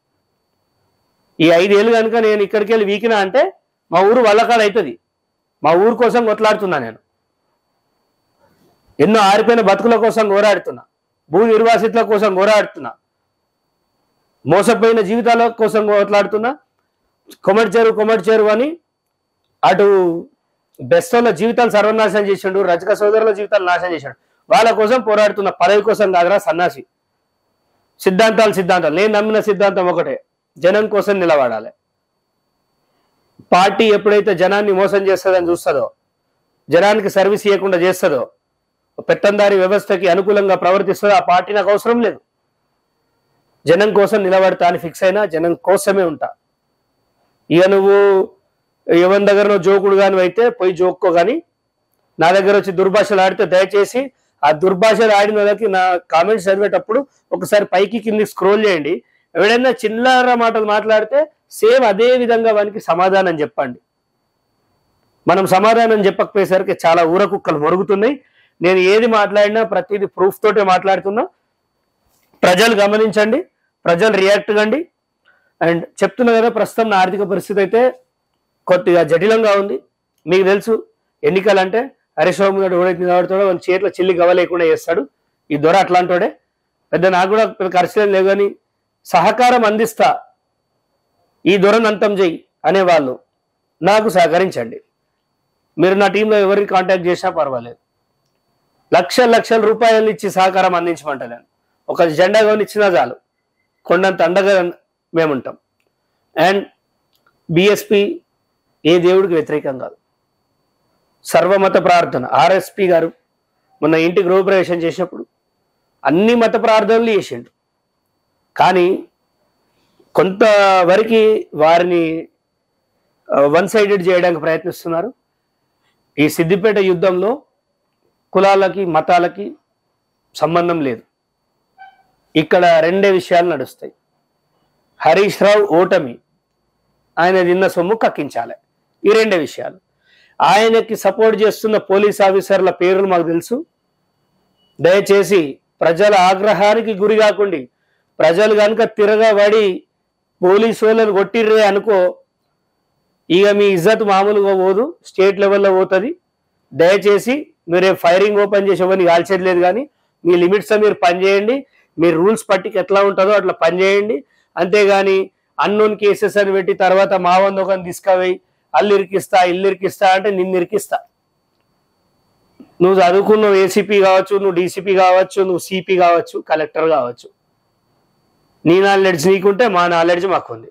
ఈ ఐదేళ్ళు కనుక నేను ఇక్కడికి వెళ్ళి వీకినా అంటే మా ఊరు వల్లకాడ అవుతుంది మా ఊరు కోసం కొట్లాడుతున్నా నేను ఎన్నో ఆరిపోయిన బతుకుల కోసం పోరాడుతున్నా భూ నిర్వాసితుల కోసం పోరాడుతున్నా మోసపోయిన జీవితాల కోసం కొట్లాడుతున్నా కొమటి చెరువు కొమటి చెరువు అని అటు బెస్తోళ్ళ జీవితాలు సర్వనాశనం చేసిండు రజక సోదరుల జీవితాలు నాశనం చేశాడు వాళ్ళ కోసం పోరాడుతున్న పదవి కోసం కాదురా సన్నాసి సిద్ధాంతాలు సిద్ధాంతాలు నేను నమ్మిన సిద్ధాంతం ఒకటే జనం కోసం నిలబడాలి పార్టీ ఎప్పుడైతే జనాన్ని మోసం చేస్తుందని చూస్తుందో జనానికి సర్వీస్ ఇవ్వకుండా చేస్తుందో పెత్తందారి వ్యవస్థకి అనుకూలంగా ప్రవర్తిస్తుందో ఆ పార్టీ నాకు అవసరం లేదు జనం కోసం నిలబడతా అని ఫిక్స్ అయినా జనం కోసమే ఉంటా ఇక నువ్వు ఎవరి దగ్గర జోకుడు కాని అయితే పోయి జోక్కో కానీ నా దగ్గర వచ్చి దుర్భాషలు ఆడితే దయచేసి ఆ దుర్భాషలు ఆడిన వాళ్ళకి నా కామెంట్స్ చదివేటప్పుడు ఒకసారి పైకి కింది స్క్రోల్ చేయండి ఎవడైనా చిల్లర మాటలు మాట్లాడితే సేమ్ అదే విధంగా వానికి సమాధానం చెప్పండి మనం సమాధానం చెప్పకపోయేసరికి చాలా ఊరకుక్కలు మొరుగుతున్నాయి నేను ఏది మాట్లాడినా ప్రతిదీ ప్రూఫ్ తోటే మాట్లాడుతున్నా ప్రజలు గమనించండి ప్రజలు రియాక్ట్ కండి అండ్ చెప్తున్నా కదా ప్రస్తుతం నా ఆర్థిక పరిస్థితి అయితే కొద్దిగా జటిలంగా ఉంది మీకు తెలుసు ఎన్నికలు అంటే హరీష్ రావు ముందు ఎవడైతే నిలబడతాడో వాళ్ళ చేతిలో చిల్లి గవ లేకుండా చేస్తాడు ఈ దొర అట్లాంటోడే పెద్ద నాకు కూడా పెద్ద ఖర్చులేం లేవు కానీ సహకారం అందిస్తా ఈ దొరను అంతం చెయ్యి అనేవాళ్ళు నాకు సహకరించండి మీరు నా టీంలో ఎవరికి కాంటాక్ట్ చేసినా పర్వాలేదు లక్షల లక్షల రూపాయలు ఇచ్చి సహకారం అందించమంటలేను ఒక జెండా కొని ఇచ్చినా చాలు కొండంత అండగా మేముంటాం అండ్ బిఎస్పి ఏ దేవుడికి వ్యతిరేకం కాదు సర్వమత ప్రార్థన ఆర్ఎస్పి గారు మొన్న ఇంటి గృహప్రవేశం చేసినప్పుడు అన్ని మత ప్రార్థనలు చేసిండు కానీ కొంతవరకు వారిని వన్ సైడెడ్ చేయడానికి ప్రయత్నిస్తున్నారు ఈ సిద్దిపేట యుద్ధంలో కులాలకి మతాలకి సంబంధం లేదు ఇక్కడ రెండే విషయాలు నడుస్తాయి హరీష్ రావు ఓటమి ఆయన తిన్న సొమ్ము కక్కించాలి ఈ రెండే విషయాలు ఆయనకి సపోర్ట్ చేస్తున్న పోలీస్ ఆఫీసర్ల పేర్లు మాకు తెలుసు దయచేసి ప్రజల ఆగ్రహానికి గురి కాకుండా ప్రజలు కనుక తిరగబడి పోలీసు వాళ్ళని కొట్టిర్రే అనుకో ఇక మీ ఇజ్జత్ మామూలుగా పోదు స్టేట్ లెవెల్లో పోతుంది దయచేసి మీరే ఫైరింగ్ ఓపెన్ చేసి ఎవరిని కాల్చేది లేదు కానీ మీ లిమిట్స్ మీరు పనిచేయండి మీ రూల్స్ పట్టికి ఎట్లా ఉంటుందో అట్లా పనిచేయండి అంతేగాని అన్నోన్ కేసెస్ అని పెట్టి తర్వాత మా వంద ఒక తీసుకుపోయి అల్లు ఇరికిస్తా ఇల్లు ఇరికిస్తా అంటే నిన్ను ఇరికిస్తా నువ్వు చదువుకున్నావు ఏసీపీ కావచ్చు నువ్వు డీసీపీ కావచ్చు నువ్వు సిపి కావచ్చు కలెక్టర్ కావచ్చు నీ నాలెడ్జ్ నీకుంటే మా నాలెడ్జ్ మాకుంది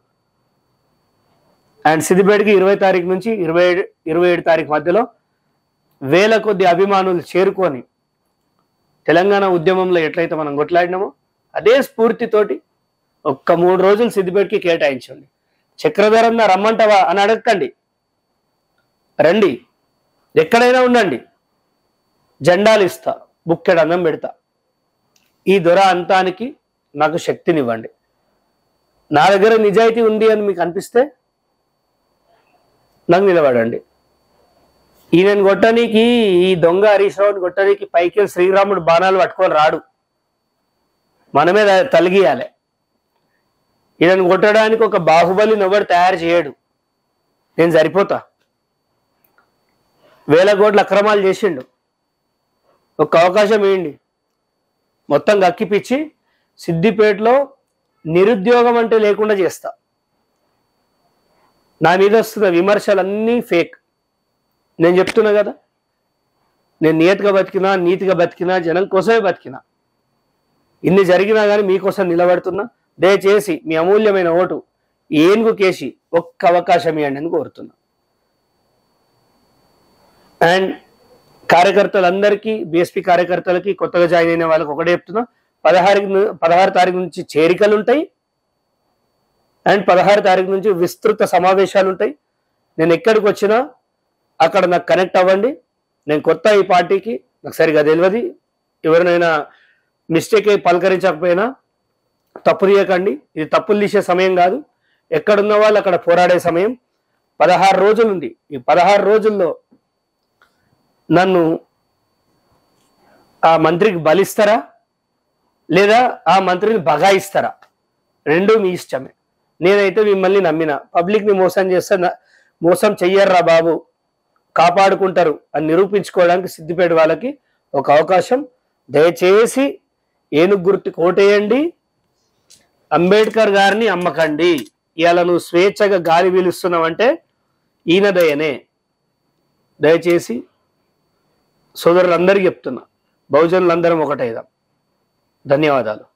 అండ్ సిద్దిపేటకి ఇరవై తారీఖు నుంచి ఇరవై ఏడు ఇరవై ఏడు తారీఖు మధ్యలో వేల కొద్ది అభిమానులు చేరుకొని తెలంగాణ ఉద్యమంలో ఎట్లయితే మనం కొట్లాడినామో అదే స్ఫూర్తితోటి ఒక్క మూడు రోజులు సిద్దిపేటకి కేటాయించండి చక్రధరన్న రమ్మంటావా అని అడగకండి రండి ఎక్కడైనా ఉండండి జెండాలు ఇస్తా బుక్కెడు అన్నం పెడతా ఈ దొర అంతానికి నాకు శక్తినివ్వండి నా దగ్గర నిజాయితీ ఉంది అని మీకు అనిపిస్తే నాకు నిలబడండి ఈయనని కొట్టనీకి ఈ దొంగ హరీష్ రావుని కొట్టనీకి పైకి వెళ్ళి శ్రీరాముడు బాణాలు పట్టుకొని రాడు మనమే దా- తలిగియాలి ఈయనను కొట్టడానికి ఒక బాహుబలిని ఎవడు తయారు చేయడు నేను సరిపోతా వేల కోట్ల అక్రమాలు చేసిండు ఒక అవకాశం ఇవ్వండి మొత్తం గక్కిపిచ్చి సిద్దిపేటలో నిరుద్యోగం అంటే లేకుండా చేస్తా నా మీద వస్తున్న విమర్శలన్నీ ఫేక్ నేను చెప్తున్నా కదా నేను నియతిగా బతికినా నీతిగా బతికినా జనం కోసమే బతికినా ఇన్ని జరిగినా కానీ మీకోసం నిలబడుతున్నా దయచేసి మీ అమూల్యమైన ఓటు ఏనుగు కేసి ఒక్క అవకాశం ఇవ్వండి అని కోరుతున్నా అండ్ కార్యకర్తలందరికీ బీఎస్పీ కార్యకర్తలకి కొత్తగా జాయిన్ అయిన వాళ్ళకి ఒకటే చెప్తున్నా పదహారు పదహారు తారీఖు నుంచి చేరికలు ఉంటాయి అండ్ పదహారు తారీఖు నుంచి విస్తృత సమావేశాలు ఉంటాయి నేను ఎక్కడికి వచ్చినా అక్కడ నాకు కనెక్ట్ అవ్వండి నేను కొత్త ఈ పార్టీకి నాకు సరిగా తెలియదు ఎవరినైనా మిస్టేక్ అయి పలకరించకపోయినా తప్పు తీయకండి ఇది తప్పులు తీసే సమయం కాదు ఎక్కడున్న వాళ్ళు అక్కడ పోరాడే సమయం పదహారు రోజులు ఉంది ఈ పదహారు రోజుల్లో నన్ను ఆ మంత్రికి బలిస్తారా లేదా ఆ మంత్రిని బగాయిస్తారా రెండు మీ ఇష్టమే నేనైతే మిమ్మల్ని నమ్మిన పబ్లిక్ ని మోసం చేస్తే నా- మోసం చెయ్యర్రా బాబు కాపాడుకుంటారు అని నిరూపించుకోవడానికి సిద్దిపేట వాళ్ళకి ఒక అవకాశం దయచేసి ఏనుగు గుర్తు కోటేయండి అంబేద్కర్ గారిని అమ్మకండి ఇవాళ నువ్వు స్వేచ్ఛగా గాలి పీలుస్తున్నావంటే ఈయన దయనే దయచేసి సోదరులందరికీ చెప్తున్నా బహుజనులందరం ఒకటైదాం ధన్యవాదాలు